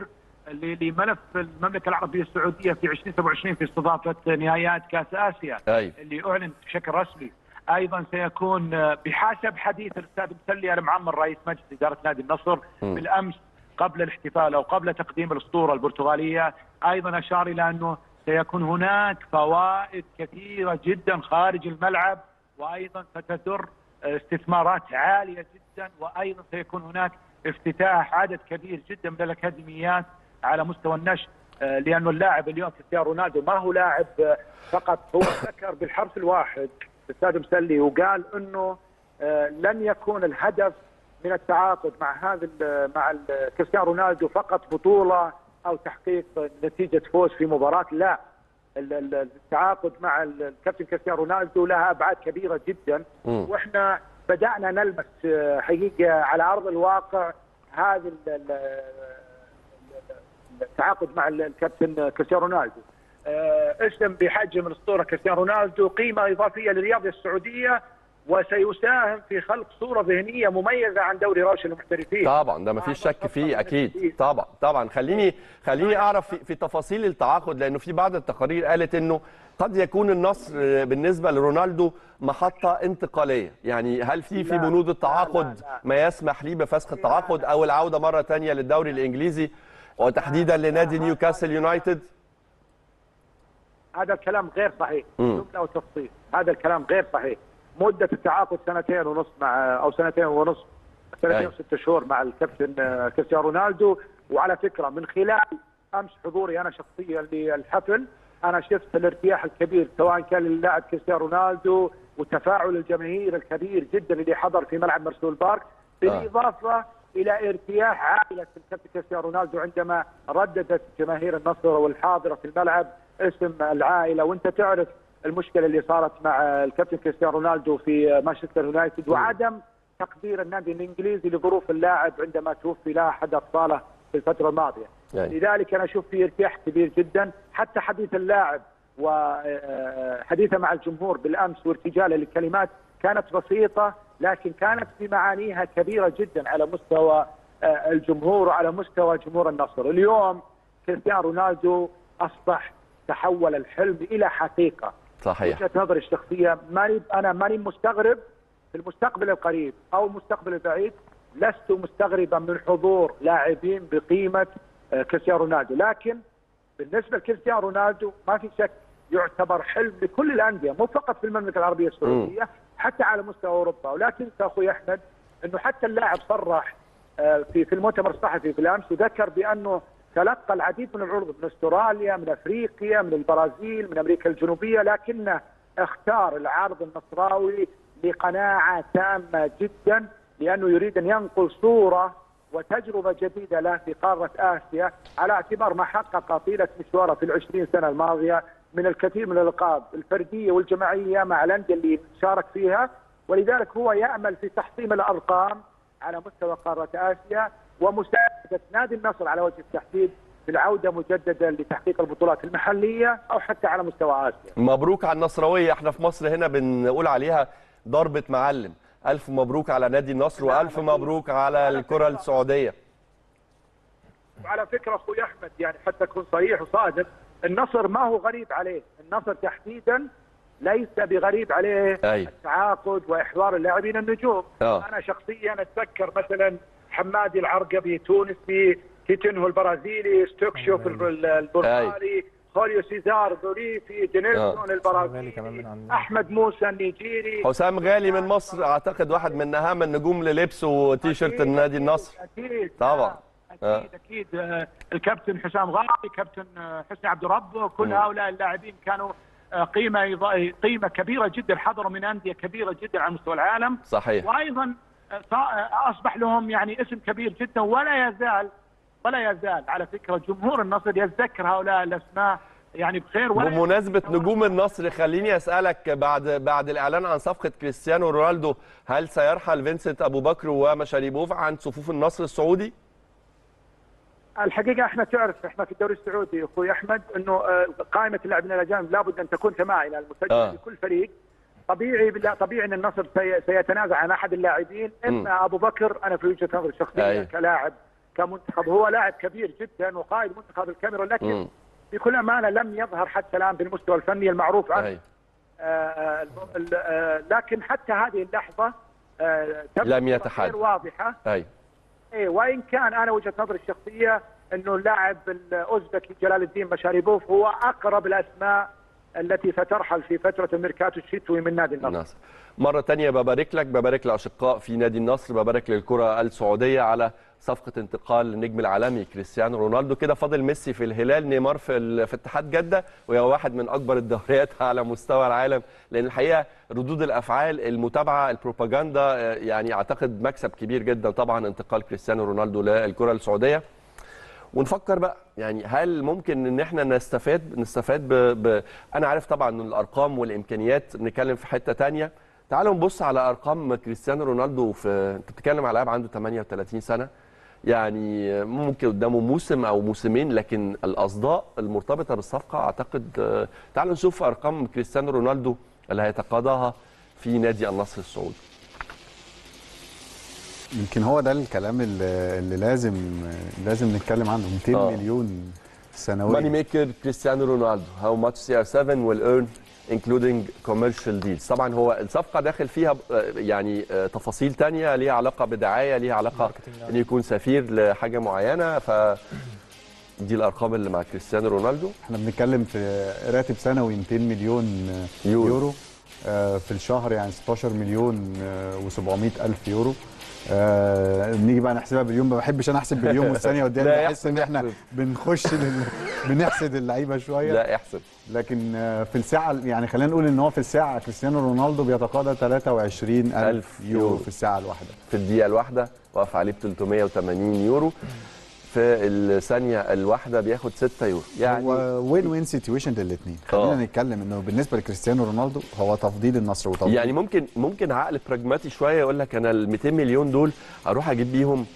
ل- لملف المملكه العربيه السعوديه في 2027 في استضافه نهائيات كاس اسيا ايوه اللي اعلن بشكل رسمي ايضا سيكون آه، بحسب حديث الاستاذ مسلي المعمر رئيس مجلس اداره نادي النصر م. بالامس قبل الاحتفال او قبل تقديم الاسطوره البرتغاليه ايضا اشار الى انه سيكون هناك فوائد كثيره جدا خارج الملعب وايضا ستدر آه، استثمارات عاليه جدا وايضا سيكون هناك افتتاح عدد كبير جدا من الاكاديميات على مستوى النشء آه، لانه اللاعب اليوم كريستيانو رونالدو ما هو لاعب آه، فقط هو ذكر بالحرف الواحد الاستاذ مسلي وقال انه آه، لن يكون الهدف من التعاقد مع هذا ال- مع ال- كريستيانو رونالدو فقط بطوله او تحقيق نتيجه فوز في مباراه لا ال- ال- التعاقد مع ال- الكابتن كريستيانو رونالدو لها ابعاد كبيره جدا مم. واحنا بدانا نلمس آه، حقيقه على ارض الواقع هذا ال- ال- التعاقد مع ال- الكابتن كريستيانو رونالدو آه، اسم بحجم الاسطوره كريستيانو رونالدو قيمه اضافيه للرياضه السعوديه وسيساهم في خلق صوره ذهنيه مميزه عن دوري روشن المحترفين طبعا ده ما فيش شك فيه اكيد طبعا طبعا خليني خليني اعرف في, في تفاصيل التعاقد لانه في بعض التقارير قالت انه قد يكون النصر بالنسبه لرونالدو محطه انتقاليه يعني هل في في لا، بنود لا، التعاقد لا، لا. ما يسمح ليه بفسخ التعاقد او العوده مره ثانيه للدوري الانجليزي وتحديدا لنادي نيوكاسل يونايتد هذا الكلام غير صحيح مم. جمله وتفصيل هذا الكلام غير صحيح مده التعاقد سنتين ونص مع او سنتين ونص سنتين أي. وست شهور مع الكابتن آه، كريستيانو رونالدو وعلى فكره من خلال امس حضوري انا شخصيا للحفل انا شفت الارتياح الكبير سواء كان للاعب كريستيانو رونالدو وتفاعل الجماهير الكبير جدا اللي حضر في ملعب مرسول بارك بالاضافه الى ارتياح عائله الكابتن كريستيانو رونالدو عندما رددت جماهير النصر والحاضره في الملعب اسم العائله وانت تعرف المشكله اللي صارت مع الكابتن كريستيانو رونالدو في مانشستر يونايتد وعدم تقدير النادي الانجليزي لظروف اللاعب عندما توفي له احد اطفاله في الفتره الماضيه. يعني. لذلك انا اشوف في ارتياح كبير جدا حتى حديث اللاعب وحديثه مع الجمهور بالامس وارتجاله للكلمات كانت بسيطه لكن كانت في معانيها كبيره جدا على مستوى آه، الجمهور وعلى مستوى جمهور النصر. اليوم كريستيانو رونالدو اصبح تحول الحلم الى حقيقه. صحيح وجهه نظري الشخصيه ماني انا ماني مستغرب في المستقبل القريب او المستقبل البعيد لست مستغربا من حضور لاعبين بقيمه آه، كريستيانو رونالدو لكن بالنسبه لكريستيانو رونالدو ما في شك يعتبر حلم لكل الانديه مو فقط في المملكه العربيه السعوديه حتى على مستوى اوروبا ولكن اخوي احمد انه حتى اللاعب صرح آه، في في المؤتمر الصحفي في الامس وذكر بانه تلقى العديد من العروض من استراليا من افريقيا من البرازيل من امريكا الجنوبيه لكنه اختار العرض النصراوي بقناعه تامه جدا لانه يريد ان ينقل صوره وتجربه جديده له في قاره اسيا على اعتبار ما حقق طيله مشواره في العشرين سنه الماضيه من الكثير من الالقاب الفرديه والجماعيه مع الانديه اللي شارك فيها ولذلك هو يامل في تحطيم الارقام على مستوى قاره اسيا ومساعده نادي النصر على وجه التحديد في العوده مجددا لتحقيق البطولات المحليه او حتى على مستوى اسيا. مبروك على النصراويه احنا في مصر هنا بنقول عليها ضربه معلم الف مبروك على نادي النصر والف مبروك على الكره السعوديه وعلى فكره اخوي احمد يعني حتى اكون صريح وصادق النصر ما هو غريب عليه، النصر تحديدا ليس بغريب عليه أي. التعاقد واحضار اللاعبين النجوم. آه. انا شخصيا اتذكر مثلا حمادي العرقبي تونسي كيتنهو البرازيلي ستوكشوف ال- البرتغالي خوليو سيزار ظريفي دينيلسون غالي البرازيلي كمان من عندنا. احمد موسى النيجيري حسام غالي من مصر اعتقد واحد من اهم النجوم للبس وتيشيرت أكيد، النادي أكيد، النصر اكيد طبعا. آه. اكيد اكيد آه، الكابتن حسام غالي كابتن آه، حسني عبد ربه كل هؤلاء اللاعبين كانوا آه، قيمه إضا- قيمه كبيره جدا حضروا من انديه كبيره جدا على مستوى العالم صحيح وايضا آه، صا- آه، اصبح لهم يعني اسم كبير جدا ولا يزال ولا يزال على فكره جمهور النصر يتذكر هؤلاء الاسماء يعني بخير ولا بمناسبة نجوم النصر خليني أسألك بعد بعد الإعلان عن صفقة كريستيانو رونالدو هل سيرحل فينسنت أبو بكر ومشاريبوف عن صفوف النصر السعودي؟ الحقيقه احنا تعرف احنا في الدوري السعودي اخوي احمد انه آه، قائمه اللاعبين الاجانب لابد ان تكون تماثل المسجل آه. في كل فريق طبيعي بالله طبيعي ان النصر سي- سيتنازع عن احد اللاعبين اما ابو بكر انا في وجهه نظري الشخصيه أي. كلاعب كمنتخب هو لاعب كبير جدا وقائد منتخب الكاميرون لكن مم. بكل امانه لم يظهر حتى الان بالمستوى الفني المعروف عنه أيوة. آه، الم- ال- آه، لكن حتى هذه اللحظه آه، تبدو لم يتحدث. غير واضحه ايوه إيه وان كان انا وجهه نظري الشخصيه انه اللاعب الاوزبكي جلال الدين مشاريبوف هو اقرب الاسماء التي سترحل في فتره الميركاتو الشتوي من نادي النصر. النصر مرة تانية ببارك لك ببارك لأشقاء في نادي النصر ببارك للكرة السعودية على صفقة انتقال النجم العالمي كريستيانو رونالدو كده فاضل ميسي في الهلال نيمار في, ال- في اتحاد جدة وهي واحد من أكبر الدوريات على مستوى العالم لأن الحقيقة ردود الأفعال المتابعة البروباغندا آه، يعني أعتقد مكسب كبير جدا طبعا انتقال كريستيانو رونالدو للكرة السعودية ونفكر بقى يعني هل ممكن ان احنا نستفاد نستفاد ب... ب... انا عارف طبعا ان الارقام والامكانيات نتكلم في حته تانية تعالوا نبص على ارقام كريستيانو رونالدو في انت بتتكلم على لاعب عنده 38 سنه يعني ممكن قدامه موسم او موسمين لكن الاصداء المرتبطه بالصفقه اعتقد آه، تعالوا نشوف ارقام كريستيانو رونالدو اللي هيتقاضاها في نادي النصر السعودي يمكن هو ده الكلام اللي, اللي لازم لازم نتكلم عنه 200 آه. مليون ماني سنويا ميكر كريستيانو رونالدو هاو ماتش سي ار 7 will earn including commercial deals طبعا هو الصفقه داخل فيها آه، يعني آه، تفاصيل تانية ليها علاقه بدعايه ليها علاقه ماركتينج، آه. ان يكون سفير لحاجه معينه ف دي الارقام اللي مع كريستيانو رونالدو احنا بنتكلم في راتب سنوي 200 مليون يورو. يورو, يورو. آه، في الشهر يعني 16 مليون و700 الف يورو آه نيجي بقى نحسبها باليوم ما بحبش انا احسب باليوم والثانيه لا قدامي بحس يحسب ان احنا يحسب. بنخش لل... بنحسد اللعيبه شويه لا احسن لكن آه، في الساعه يعني خلينا نقول ان هو في الساعه كريستيانو رونالدو بيتقاضى 23 ألف الف يورو. يورو في الساعه الواحده في الدقيقه الواحده واقف عليه ب 380 يورو في الثانيه الواحده بياخد 6 يورو يعني هو وين وين سيتويشن للاثنين خلينا آه. نتكلم انه بالنسبه لكريستيانو رونالدو هو تفضيل النصر وتفضيل يعني ممكن ممكن عقل براجماتي شويه يقول لك انا ال 200 مليون دول اروح اجيب بيهم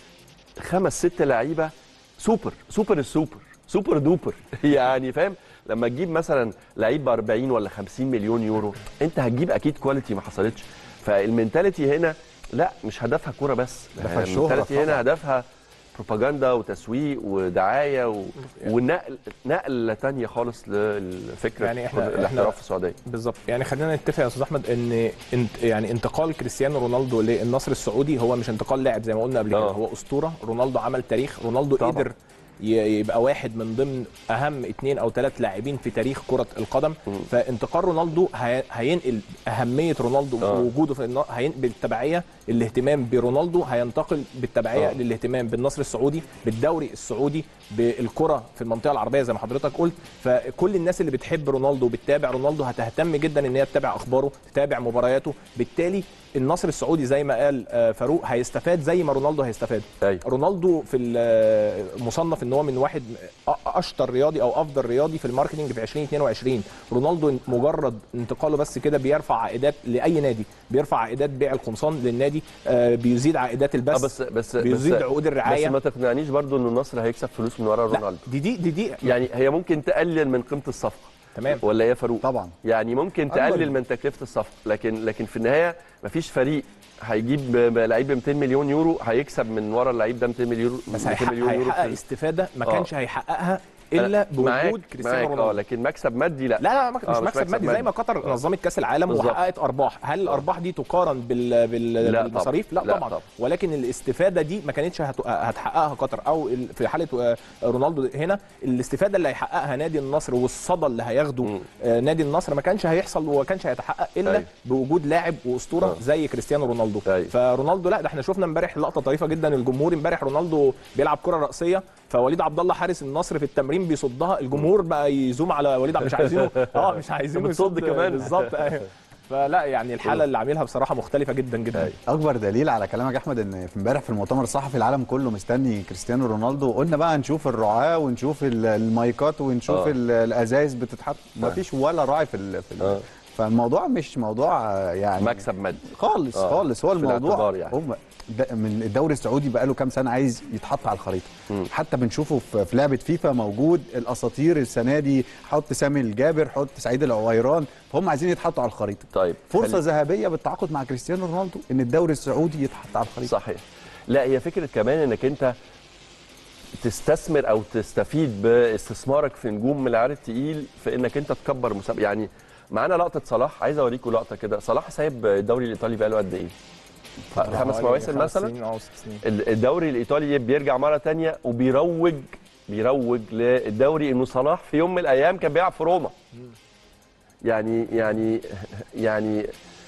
خمس ست لعيبه سوبر سوبر السوبر سوبر دوبر يعني فاهم لما تجيب مثلا لعيب ب 40 ولا 50 مليون يورو انت هتجيب اكيد كواليتي ما حصلتش فالمنتاليتي هنا لا مش هدفها كوره بس هدفها الشهرة المنتاليتي طبعاً. هنا هدفها بروباجندا وتسويق ودعايه و... ونقل نقله تانية خالص للفكره يعني إحنا- الاحتراف إحنا- في السعوديه بالظبط يعني خلينا نتفق يا استاذ احمد ان انت يعني انتقال كريستيانو رونالدو للنصر السعودي هو مش انتقال لاعب زي ما قلنا قبل كده آه. هو اسطوره رونالدو عمل تاريخ رونالدو طبعاً. قدر ي- يبقى واحد من ضمن اهم اثنين او ثلاث لاعبين في تاريخ كره القدم فانتقال رونالدو هي- هينقل اهميه رونالدو آه. ووجوده في النا- هين بالتبعيه الاهتمام برونالدو هينتقل بالتبعيه آه. للاهتمام بالنصر السعودي بالدوري السعودي بالكره في المنطقه العربيه زي ما حضرتك قلت فكل الناس اللي بتحب رونالدو وبتتابع رونالدو هتهتم جدا ان هي تتابع اخباره تتابع مبارياته بالتالي النصر السعودي زي ما قال آه، فاروق هيستفاد زي ما رونالدو هيستفاد أيوة. رونالدو في ال- مصنف ان هو من واحد أ- اشطر رياضي او افضل رياضي في الماركتنج في 2022 رونالدو مجرد انتقاله بس كده بيرفع عائدات لاي نادي بيرفع عائدات بيع القمصان للنادي آه، بيزيد عائدات اه البث بس بس بيزيد بس عقود بس الرعايه ما تقنعنيش برضو ان النصر هيكسب فلوس من ورا لا رونالدو دي دي دي, دي يعني هي ممكن تقلل من قيمه الصفقه تمام ولا ايه يا فاروق طبعا يعني ممكن أكبر. تقلل من تكلفه الصفقه لكن لكن في النهايه مفيش فريق هيجيب ب- لعيب ب 200 مليون يورو هيكسب من ورا اللعيب ده 200 مليون بس 200 هيحقق, مليون يورو هيحقق في- استفاده ما آه. كانش هيحققها الا أنا معاك- بوجود كريستيانو معاك اه رونالدو لكن مكسب مادي لا لا لا مك- مش آه، مش مكسب مكسب مادي زي مادي. ما قطر نظمت كاس العالم بالظبط. وحققت ارباح هل الارباح دي تقارن بال... بال... لا بالمصاريف طبعاً. لا, لا طبعا طبعاً. ولكن الاستفاده دي ما كانتش هت... هتحققها قطر او ال- في حاله آه، رونالدو هنا الاستفاده اللي هيحققها نادي النصر والصدى اللي هياخده مم. آه، نادي النصر ما كانش هيحصل وما كانش هيتحقق الا أيوة. بوجود لاعب واسطوره آه. زي كريستيانو رونالدو أيوة. فرونالدو لا ده احنا شفنا امبارح لقطه طريفه جدا الجمهور امبارح رونالدو بيلعب كره راسيه فوليد عبد الله حارس النصر في التمرين بيصدها الجمهور بقى يزوم على وليد عبد- مش عايزينه اه مش عايزينه بتصد يصد كمان. بالظبط ايوه فلا يعني الحاله اللي عاملها بصراحه مختلفه جدا جدا أيوة. اكبر دليل على كلامك يا احمد ان في امبارح في المؤتمر الصحفي العالم كله مستني كريستيانو رونالدو قلنا بقى نشوف الرعاه ونشوف ال- المايكات ونشوف آه. ال- الازايز بتتحط ما فيش ولا راعي في, ال... في ال... آه. فالموضوع مش موضوع آه، يعني مكسب مادي خالص آه. خالص هو في الموضوع الاعتبار يعني. هم ده من الدوري السعودي بقاله كام سنه عايز يتحط على الخريطه مم. حتى بنشوفه في في لعبه فيفا موجود الاساطير السنه دي حط سامي الجابر حط سعيد العويران فهم عايزين يتحطوا على الخريطه طيب فرصه خلي- ذهبيه بالتعاقد مع كريستيانو رونالدو ان الدوري السعودي يتحط على الخريطه صحيح لا هي فكره كمان انك انت تستثمر او تستفيد باستثمارك في نجوم من العيار التقيل في انك انت تكبر مسابقه يعني معانا لقطه صلاح عايز اوريكم لقطه كده صلاح سايب الدوري الايطالي بقاله قد ايه؟ خمس حوالي مواسم خمس مثلا سنين او ست سنين ال- الدوري الايطالي بيرجع مره تانية وبيروج بيروج للدوري انه صلاح في يوم من الايام كان بيلعب في روما يعني يعني يعني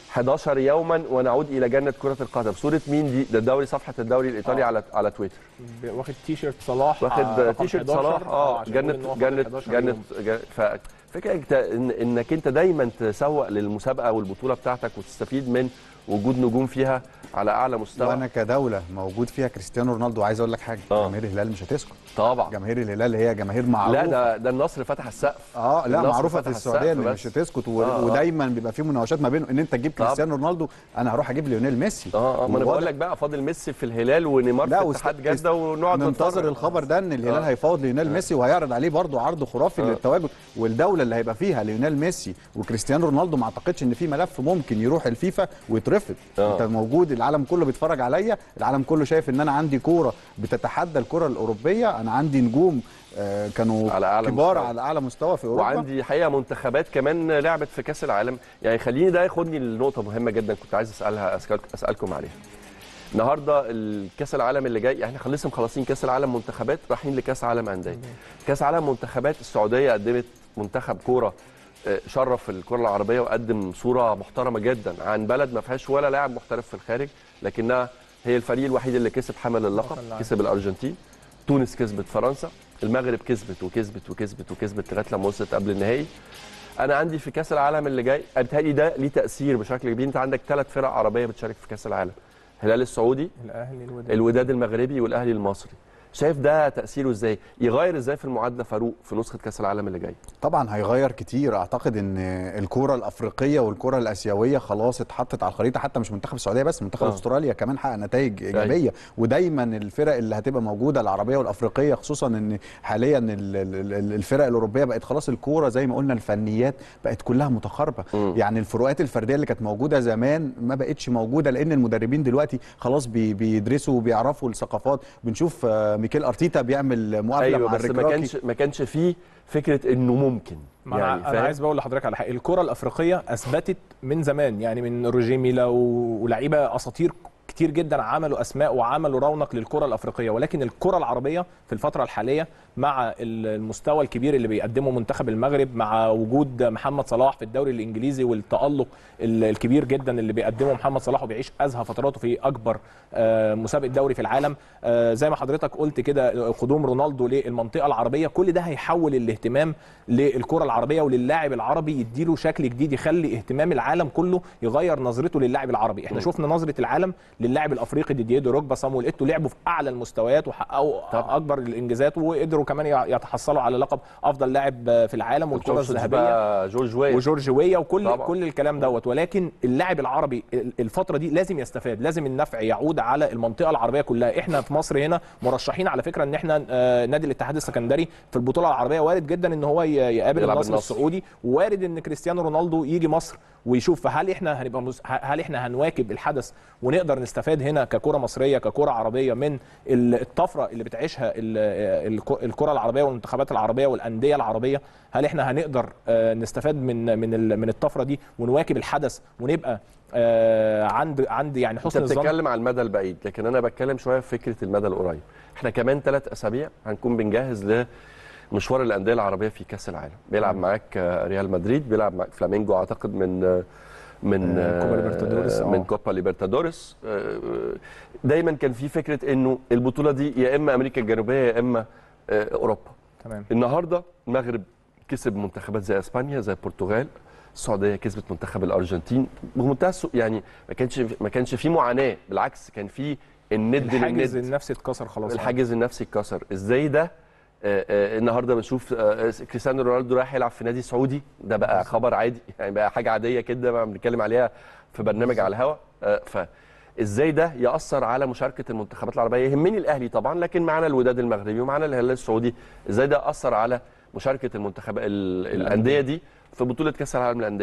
11 يوما ونعود الى جنه كره القدم صوره مين دي ده الدوري صفحه الدوري الايطالي آه. على على تويتر ب- واخد تي شيرت صلاح آه، واخد رقم تيشيرت 11 صلاح اه عشان يقول جنة إن هو خد جنة 11 جنة يوم. جن- ففكرة انت إن انك انت دايما تسوق للمسابقه والبطوله بتاعتك وتستفيد من وجود نجوم فيها على اعلى مستوى وانا كدوله موجود فيها كريستيانو رونالدو عايز اقول لك حاجه آه. جماهير الهلال مش هتسكت طبعا جماهير الهلال هي جماهير معروفه لا ده ده النصر فتح السقف اه لا النصر معروفه فتح في السعوديه السقف ان بس. مش هتسكت و... آه، آه. ودايما بيبقى في مناوشات ما بينهم ان انت تجيب طبعا. كريستيانو رونالدو انا هروح اجيب ليونيل ميسي اه اه ما انا وواضح- بقول لك بقى فاضل ميسي في الهلال ونيمار لا في وست- اتحاد جده ونقعد ننتظر نتفرج. الخبر ده ان الهلال آه. هيفاوض ليونيل ميسي وهيعرض عليه برضه عرض خرافي آه. للتواجد والدوله اللي هيبقى فيها ليونيل ميسي وكريستيانو رونالدو ما اعتقدش ان في ملف ممكن يروح الفيفا ويترفض آه. انت موجود العالم كله بيتفرج عليا العالم كله شايف ان انا عندي كوره بتتحدى الكره الاوروبيه انا عندي نجوم آه، كانوا على أعلى كبار مستوى. على اعلى مستوى في اوروبا وعندي حقيقه منتخبات كمان لعبت في كاس العالم يعني خليني ده ياخدني لنقطه مهمه جدا كنت عايز اسالها أسألك- اسالكم عليها النهارده الكاس العالم اللي جاي احنا خلصنا مخلصين كاس العالم منتخبات رايحين لكاس عالم انديه كاس عالم منتخبات السعوديه قدمت منتخب كوره آه، شرف الكره العربيه وقدم صوره محترمه جدا عن بلد ما فيهاش ولا لاعب محترف في الخارج لكنها هي الفريق الوحيد اللي كسب حمل اللقب اللاعب. كسب الارجنتين تونس كسبت فرنسا المغرب كسبت وكسبت وكسبت وكسبت لغايه لما وصلت قبل النهائي انا عندي في كاس العالم اللي جاي بيتهيألي ده ليه تاثير بشكل كبير انت عندك ثلاث فرق عربيه بتشارك في كاس العالم الهلال السعودي الاهلي الوداد الوداد المغربي والاهلي المصري شايف ده تاثيره ازاي يغير ازاي في المعادله فاروق في نسخه كاس العالم اللي جاي طبعا هيغير كتير اعتقد ان الكره الافريقيه والكره الاسيويه خلاص اتحطت على الخريطه حتى مش منتخب السعوديه بس منتخب آه. استراليا كمان حقق نتائج ايجابيه ودايما الفرق اللي هتبقى موجوده العربيه والافريقيه خصوصا ان حاليا ال- ال- ال- الفرق الاوروبيه بقت خلاص الكوره زي ما قلنا الفنيات بقت كلها متقاربه مم. يعني الفروقات الفرديه اللي كانت موجوده زمان ما بقتش موجوده لان المدربين دلوقتي خلاص بي بيدرسوا وبيعرفوا الثقافات بنشوف آه، ميكيل ارتيتا بيعمل مقابله ايوه مع بس ما الركراكي كانش ما كانش فيه فكره انه ممكن ما يعني انا, أنا فاهم؟ عايز بقول لحضرتك على حاجه الكره الافريقيه اثبتت من زمان يعني من روجيه ميلا و- ولاعيبه اساطير كتير جدا عملوا اسماء وعملوا رونق للكره الافريقيه ولكن الكره العربيه في الفتره الحاليه مع ال- المستوى الكبير اللي بيقدمه منتخب المغرب مع وجود محمد صلاح في الدوري الانجليزي والتالق ال- الكبير جدا اللي بيقدمه محمد صلاح وبيعيش ازهى فتراته في اكبر آه، مسابقه دوري في العالم آه، زي ما حضرتك قلت كده قدوم رونالدو للمنطقه العربيه كل ده هيحول الاهتمام للكره العربيه وللاعب العربي يديله شكل جديد يخلي اهتمام العالم كله يغير نظرته للاعب العربي احنا شفنا نظره العالم للاعب الافريقي ديديه دروجبا صامويل ايتو لعبوا في اعلى المستويات وحققوا طبعا. اكبر الانجازات وقدروا كمان يتحصلوا على لقب افضل لاعب في العالم والكره تقصدش الذهبيه بقى جورج ويل وجورج ويا وكل طبعا. طبعا. كل الكلام دوت ولكن اللاعب العربي الفتره دي لازم يستفاد لازم النفع يعود على المنطقه العربيه كلها احنا في مصر هنا مرشحين على فكره ان احنا آه، نادي الاتحاد السكندري في البطوله العربيه وارد جدا ان هو ي- يقابل يلعب النصر النصر. السعودي ووارد ان كريستيانو رونالدو يجي مصر ويشوف فهل احنا هنبقى مز... هل احنا هنواكب الحدث ونقدر نستفاد هنا ككره مصريه ككره عربيه من ال- الطفره اللي بتعيشها ال- الك- الكره العربيه والمنتخبات العربيه والانديه العربيه هل احنا هنقدر آه، نستفاد من من ال- من الطفره دي ونواكب الحدث ونبقى آه، عند عند يعني انت حسن الظن بتتكلم على المدى البعيد لكن انا بتكلم شويه في فكره المدى القريب احنا كمان ثلاث اسابيع هنكون بنجهز لمشوار الانديه العربيه في كاس العالم بيلعب معاك آه، ريال مدريد بيلعب معاك فلامينجو اعتقد من آه، من آه، كوبا ليبرتادوريس، آه، آه. من كوبا ليبرتادوريس آه، دايما كان في فكره انه البطوله دي يا اما امريكا الجنوبيه يا اما آه، اوروبا تمام النهارده المغرب كسب منتخبات زي اسبانيا زي البرتغال السعوديه كسبت منتخب الارجنتين بمنتهى السوء يعني ما كانش ما كانش في معاناه بالعكس كان في الند الحاجز للند النفسي اتكسر خلاص الحاجز النفسي اتكسر ازاي ده آه، آه، النهارده بنشوف آه، كريستيانو رونالدو رايح يلعب في نادي سعودي ده بقى خبر عادي يعني بقى حاجه عاديه كده بقى بنتكلم عليها في برنامج على الهواء آه، فازاي ده ياثر على مشاركه المنتخبات العربيه يهمني الاهلي طبعا لكن معانا الوداد المغربي ومعانا الهلال السعودي ازاي ده اثر على مشاركه المنتخب ال- الانديه دي في بطوله كاس العالم للانديه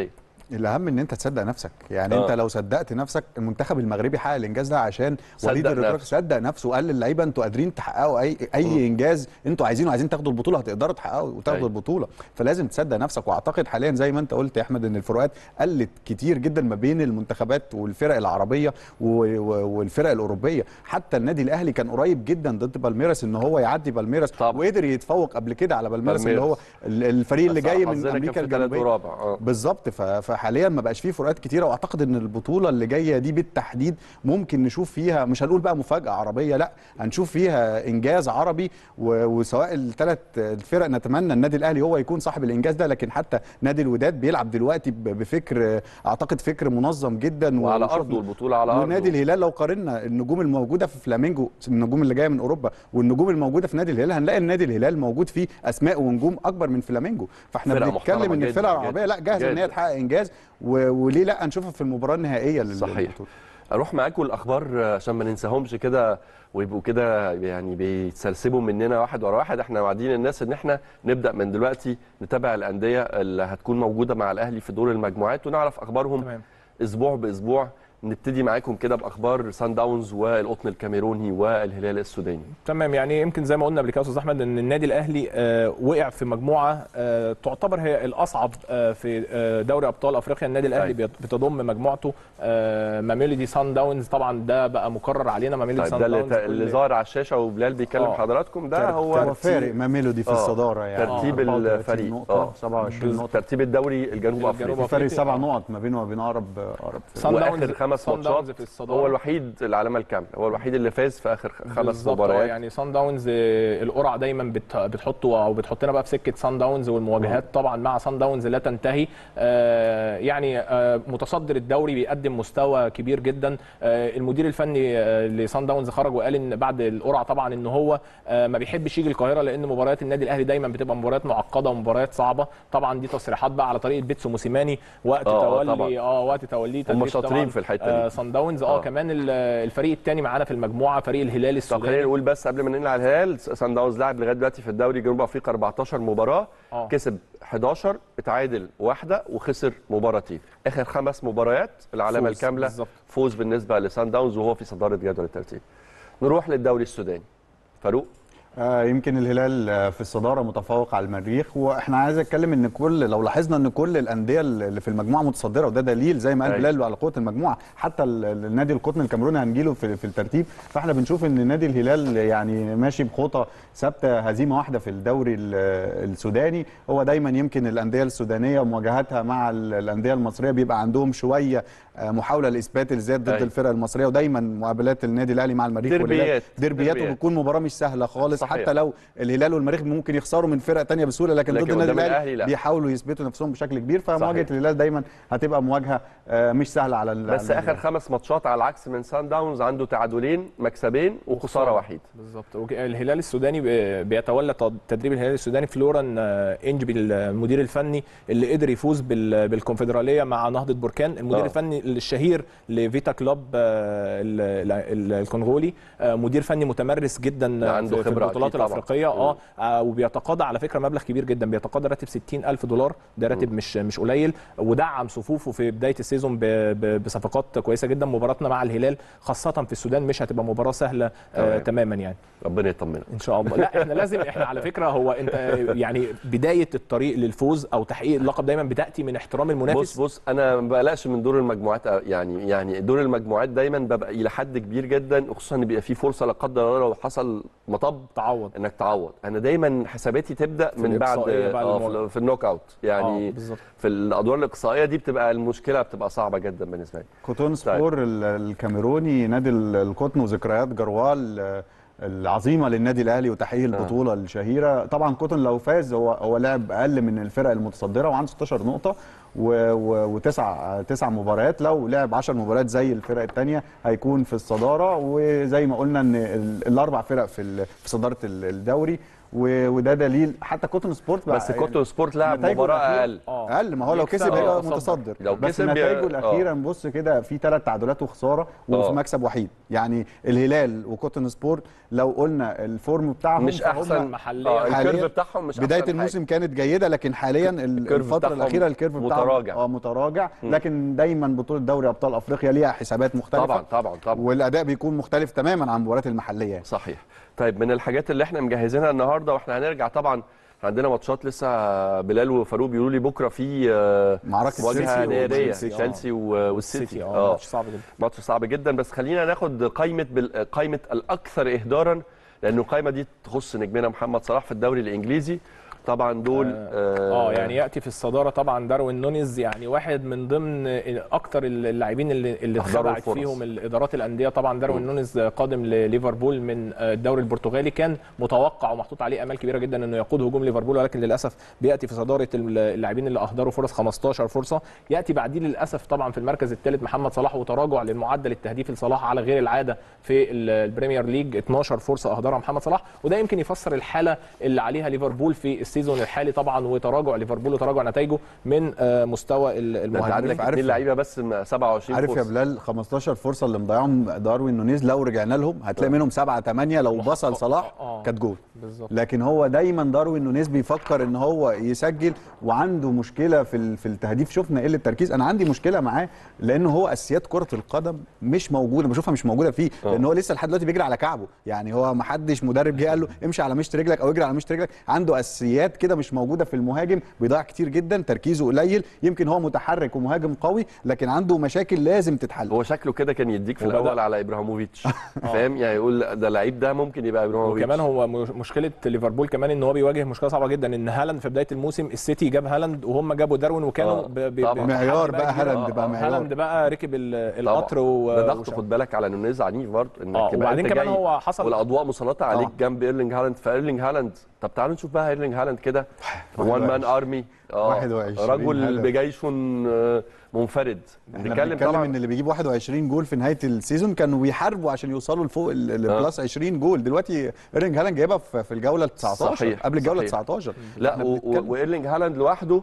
الاهم ان انت تصدق نفسك يعني آه. آه. انت لو صدقت نفسك المنتخب المغربي حقق الانجاز ده عشان صدق وليد الركراكي نفسه. صدق نفسه وقال للعيبه انتوا قادرين تحققوا اي اي انجاز انتوا عايزينه عايزين تاخدوا البطوله هتقدروا تحققوا وتاخدوا أيوة. البطوله فلازم تصدق نفسك واعتقد حاليا زي ما انت قلت يا احمد ان الفروقات قلت كتير جدا ما بين المنتخبات والفرق العربيه و- و- والفرق الاوروبيه حتى النادي الاهلي كان قريب جدا ضد بالميراس ان هو يعدي بالميراس طبعا. وقدر يتفوق قبل كده على بالميراس اللي هو بالميراس. ال- الفريق اللي بس جاي من حظنا كان امريكا في تالت الجنوبيه ورابع اه بالظبط ف- فحاليا ما بقاش فيه فروقات كتيره واعتقد ان البطوله اللي جايه دي بالتحديد ممكن نشوف فيها مش هنقول بقى مفاجاه عربيه لا هنشوف فيها انجاز عربي و- وسواء الثلاث الفرق نتمنى النادي الاهلي هو يكون صاحب الانجاز ده لكن حتى نادي الوداد بيلعب دلوقتي ب- بفكر اعتقد فكر منظم جدا وعلى وشفنا- ارضه البطوله على ارضه ونادي الهلال لو قارنا النجوم الموجوده في فلامينجو النجوم اللي جايه من اوروبا والنجوم الموجوده في نادي الهلال هنلاقي النادي الهلال موجود فيه اسماء ونجوم اكبر من فلامينجو فاحنا فرقة بنتكلم محترمة ان جداً، الفرقه جداً، العربيه لا جاهزه ان هي جداً. تحقق انجاز و... وليه لا نشوفها في المباراه النهائيه لل- صحيح. للبطولة. اروح معاكم الاخبار عشان ما ننساهمش كده ويبقوا كده يعني بيتسرسبوا مننا واحد ورا واحد احنا واعدين الناس ان احنا نبدا من دلوقتي نتابع الانديه اللي هتكون موجوده مع الاهلي في دور المجموعات ونعرف اخبارهم تمام اسبوع باسبوع نبتدي معاكم كده باخبار سان داونز والقطن الكاميروني والهلال السوداني تمام يعني يمكن زي ما قلنا قبل كده يا استاذ احمد ان النادي الاهلي آه، وقع في مجموعه آه، تعتبر هي الاصعب آه، في آه، دوري ابطال افريقيا النادي الاهلي طيب. بيت- بتضم مجموعته آه، ماميلودي سان داونز طبعا ده بقى مكرر علينا ماميلودي طيب سان ده اللي, داونز اللي كل- ظاهر على الشاشه وبلال بيكلم آه. حضراتكم ده تر- هو هو فارق ما ميلودي في آه. الصداره يعني ترتيب 34 الفريق. نقطه آه. 27 نقطه ترتيب الدوري الجنوب الجنوب افريقي في فرق أفريقيا. سبع آه. نقط ما بينه وبين اقرب اقرب سان واخر داونز خمس سان داونز ماتشات في الصداره هو الوحيد العلامه الكامله هو الوحيد اللي فاز في اخر خمس بالظبط، آه، مباريات يعني سان داونز آه، القرعه دايما بت- بتحطه او بتحطنا بقى في سكه سان داونز والمواجهات طبعا مع سان داونز لا تنتهي آه، يعني آه، متصدر الدوري بيقدم مستوى كبير جدا آه، المدير الفني آه، لسان داونز خرج وقال ان بعد القرعه طبعا ان هو آه، ما بيحبش يجي القاهره لان مباريات النادي الاهلي دايما بتبقى مباريات معقده ومباريات صعبه طبعا دي تصريحات بقى على طريقه بيتسو موسيماني وقت آه، تولي طبعاً. اه وقت توليه هم تدريب شاطرين طبعاً، في الحتة آه، دي. سان داونز اه آه. كمان ال- الفريق الثاني معانا في المجموعه فريق الهلال طب السوداني خلينا نقول بس قبل ما ننقل على الهلال سان داونز لعب لغايه دلوقتي في الدوري جنوب افريقيا 14 مباراه آه. كسب 11 اتعادل واحده وخسر مباراتين اخر خمس مباريات العلامه فوز، الكامله بالظبط. فوز بالنسبه لسان داونز وهو في صداره جدول الترتيب نروح للدوري السوداني فاروق آه، يمكن الهلال آه، في الصداره متفوق على المريخ واحنا عايز اتكلم ان كل لو لاحظنا ان كل الانديه اللي في المجموعه متصدره وده دليل زي ما قال أيوة. بلال على قوه المجموعه حتى ال- ال- النادي القطن الكاميروني هنجيله في, في الترتيب فاحنا بنشوف ان نادي الهلال يعني ماشي بخطى ثابته هزيمه واحده في الدوري ال- السوداني هو دايما يمكن الانديه السودانيه ومواجهاتها مع ال- الانديه المصريه بيبقى عندهم شويه آه، محاوله لاثبات الذات ضد أيوة. الفرق المصريه ودايما مقابلات النادي الاهلي مع المريخ والهلال ديربيات. ديربيات ديربيات. وبتكون مباراه مش سهله خالص صحيح. حتى لو الهلال والمريخ ممكن يخسروا من فرق تانية بسهوله لكن, لكن ضد النادي قدام الاهلي الأهلي لا. بيحاولوا يثبتوا نفسهم بشكل كبير فمواجهه صحيح. الهلال دايما هتبقى مواجهه آه، مش سهله على ال- بس على اخر الهلال. خمس ماتشات على العكس من سان داونز عنده تعادلين مكسبين وخساره وحيده بالظبط وك- الهلال السوداني بي- بيتولى تد- تدريب الهلال السوداني فلوران آه، انجبي المدير الفني اللي قدر يفوز بال- بالكونفدراليه مع نهضه بركان المدير آه. الفني الشهير لفيتا كلوب آه، ال- ال- الكونغولي آه، مدير فني متمرس جدا لا، عنده في في خبرة البطولات أكيد طبعاً. الافريقيه اه آه، وبيتقاضى على فكره مبلغ كبير جدا بيتقاضى راتب 60 الف دولار ده راتب مش مش قليل ودعم صفوفه في بدايه السيزون ب- ب- بصفقات كويسه جدا مباراتنا مع الهلال خاصه في السودان مش هتبقى مباراه سهله آه، تمام. تماما يعني ربنا يطمنا ان شاء الله لا احنا لازم احنا على فكره هو انت يعني بدايه الطريق للفوز او تحقيق اللقب دايما بتاتي من احترام المنافس بص بص انا ما بقلقش من دور المجموعات أوي. يعني يعني دور المجموعات دايما ببقى الى حد كبير جدا وخصوصا ان بيبقى فيه فرصه لا قدر الله لو حصل مطب تعوض انك تعوض انا دايما حساباتي تبدا من بعد الإقصائية بعد آه المواجهة. في- في النوك اوت يعني آه، بالظبط. في الادوار الاقصائيه دي بتبقى المشكله بتبقى صعبه جدا بالنسبه لي كوتون سبور ال- الكاميروني نادي ال- القطن وذكريات جروال آه، العظيمه للنادي الاهلي وتحقيق البطوله الشهيره طبعا كوتون لو فاز هو هو لعب اقل من الفرق المتصدره وعنده 16 نقطه و- و- وتسع تسع مباريات لو لعب 10 مباريات زي الفرق الثانيه هيكون في الصداره وزي ما قلنا ان ال- الاربع فرق في ال- في صداره ال- الدوري و- وده دليل حتى كوتون سبورت بقى بس كوتو سبورت لعب نتائجه مباراه الأخيرة- اقل اه اقل ما هو لو يكسب كسب آه، هيبقى يتصدر. متصدر لو بس كسب نتائجه بي- الاخيره نبص كده في ثلاث تعادلات وخساره آه. وفي مكسب وحيد يعني الهلال وكوتون سبورت لو قلنا الفورم بتاعهم مش فهم احسن محليا. آه حالياً الكيرف بتاعهم مش بدايه أحسن الموسم كانت جيده لكن حاليا ال- الكيرف الفتره بتاعهم الاخيره الكيرف بتاعهم متراجع. اه متراجع لكن دايما بطوله دوري ابطال افريقيا ليها حسابات حاجة. مختلفه طبعا طبعا طبعا والاداء بيكون مختلف تماما عن المباريات المحليه يعني. صحيح طيب من الحاجات اللي احنا مجهزينها النهارده واحنا هنرجع طبعا عندنا ماتشات لسه بلال وفاروق بيقولوا لي بكره في آه، معركه مواجهه السيتي ناريه وتشيلسي، آه. تشيلسي و- والسيتي السيتي اه ماتش صعب جدا ماتش صعب جدا بس خلينا ناخد قائمه بال... قائمه الاكثر اهدارا لانه القائمه دي تخص نجمنا محمد صلاح في الدوري الانجليزي طبعا دول اه يعني ياتي في الصداره طبعا داروين نونيز يعني واحد من ضمن اكتر اللاعبين اللي اللي أهدروا اتخدعت الفرص. فيهم الادارات الانديه طبعا داروين نونيز قادم لليفربول من الدوري البرتغالي كان متوقع ومحطوط عليه امال كبيره جدا انه يقود هجوم ليفربول ولكن للاسف بياتي في صداره اللاعبين اللي اهدروا فرص 15 فرصه ياتي بعديه للاسف طبعا في المركز الثالث محمد صلاح وتراجع للمعدل التهديفي لصلاح على غير العاده في البريمير ليج 12 فرصه اهدرها محمد صلاح وده يمكن يفسر الحاله اللي عليها ليفربول في السيزون الحالي طبعا وتراجع ليفربول وتراجع نتائجه من آه، مستوى ده انت المهاجمين عندك عارف- اثنين لعيبه بس م- 27 عارف يا فرصه بلال 15 فرصه اللي مضيعهم داروين نونيز لو رجعنا لهم هتلاقي منهم 7 8 لو بصل صلاح آه. كانت جول بالظبط لكن هو دايما داروين نونيز بيفكر ان هو يسجل وعنده مشكله في ال- في التهديف شفنا قله التركيز انا عندي مشكله معاه لان هو اساسيات كره القدم مش موجوده بشوفها مش موجوده فيه آه. لان هو لسه لحد دلوقتي بيجري على كعبه يعني هو ما حدش مدرب جه قال له امشي على مشط رجلك او اجري على مشط رجلك عنده اساسيات كده مش موجوده في المهاجم بيضيع كتير جدا تركيزه قليل يمكن هو متحرك ومهاجم قوي لكن عنده مشاكل لازم تتحل هو شكله كده كان يديك في وبدأ- الاول على ابراهيموفيتش فاهم يعني يقول ده اللعيب ده ممكن يبقى ابراهيموفيتش وكمان هو مش- مشكله ليفربول كمان ان هو بيواجه مشكله صعبه جدا ان هالاند في بدايه الموسم السيتي جاب هالاند وهم جابوا داروين وكانوا آه، ب- ب- طبعاً. ب- معيار بحاجة بقى كبيرة. هالاند بقى آه، معيار. هالاند بقى ركب ال- طبعاً. القطر و ده ضغط وش- خد بالك على نونيز عنيف برضه انك اه تبقى وبعدين انت كمان جاي هو حصل والاضواء مسلطه عليك آه. جنب ايرلينج هالاند فايرلينج هالاند طب تعالوا نشوف بقى ايرلينج هالاند كده واحد وان مان وعشرين. ارمي اه 21 رجل هدف. بجيش آه، منفرد احنا بنتكلم بنتكلم طبعا ان اللي بيجيب 21 جول في نهايه السيزون كانوا بيحاربوا عشان يوصلوا لفوق ال- ال- آه. بلس 20 جول دلوقتي ايرلينج هالاند جايبها في في الجوله ال 19 صحيح، قبل الجوله صحيح. 19 لا احنا و- و- بنتكلم. وايرلينج هالاند لوحده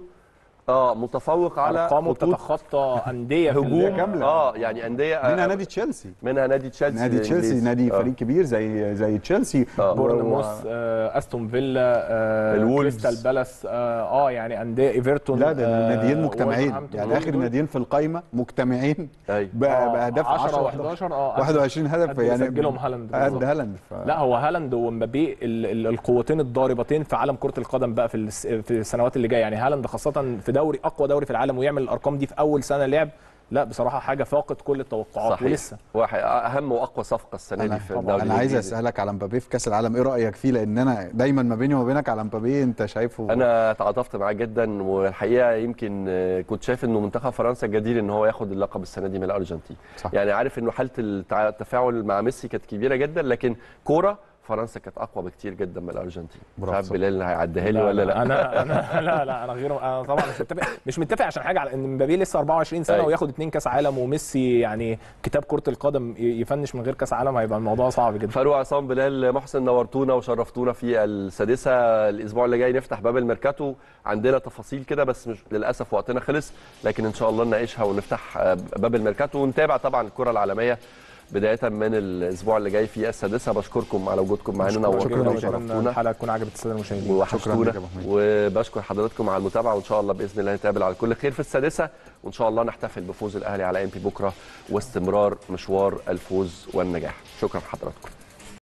اه متفوق على ارقامه خطوط بتتخطى انديه في هجوم ال- كاملة. اه يعني انديه منها آه، نادي تشيلسي منها نادي تشيلسي نادي تشيلسي الإنجليزي. نادي آه. فريق كبير زي زي تشيلسي آه. و- بورنموث و- آه، استون فيلا آه، الولفز. كريستال بالاس اه آه، يعني انديه ايفرتون لا ده آه، ناديين مجتمعين وولفرهامبتون يعني دول اخر دول. ناديين في القايمه مجتمعين أيوة. ب- آه، باهداف 10 10 و11 اه 21 هدف قد يعني سجلهم هالاند قد بالظبط. هالاند ف... لا هو هالاند ومبابي ال- ال- القوتين الضاربتين في عالم كره القدم بقى في الس- في السنوات اللي جايه يعني هالاند خاصه في دوري اقوى دوري في العالم ويعمل الارقام دي في اول سنه لعب لا بصراحه حاجه فاقت كل التوقعات صحيح ولسه واحد اهم واقوى صفقه السنه انا دي في طبعا الدوري انا عايز الإنجليزي. اسالك على مبابي في كاس العالم ايه رايك فيه لان انا دايما ما بيني وما بينك على مبابي انت شايفه انا تعاطفت معاه جدا والحقيقه يمكن آه، كنت شايف انه منتخب فرنسا جدير ان هو ياخد اللقب السنه دي من الارجنتين صح. يعني عارف انه حاله التع- التفاعل مع ميسي كانت كبيره جدا لكن كوره فرنسا كانت اقوى بكتير جدا من الارجنتين مش برافو. عارف بلال هيعديها لي ولا لا انا انا لا لا انا غير انا طبعا مش متفق مش متفق عشان حاجه على ان مبابي لسه 24 سنه أيوة. وياخد اتنين كاس عالم وميسي يعني كتاب كره القدم ي- يفنش من غير كاس عالم هيبقى الموضوع صعب جدا فاروق عصام بلال محسن نورتونا وشرفتونا في السادسه الاسبوع اللي جاي نفتح باب الميركاتو عندنا تفاصيل كده بس مش للاسف وقتنا خلص لكن ان شاء الله نناقشها ونفتح آه، باب الميركاتو ونتابع طبعا الكره العالميه بدايه من الاسبوع اللي جاي في السادسه بشكركم على وجودكم معانا شكراً نورتونا جداً. وشرفتونا الحلقه تكون عجبت الساده المشاهدين شكراً ووحشتونا لك يا أبو حميد. وبشكر حضراتكم على المتابعه وان شاء الله باذن الله نتقابل على كل خير في السادسه وان شاء الله نحتفل بفوز الاهلي على ام بي بكره واستمرار مشوار الفوز والنجاح شكرا لحضراتكم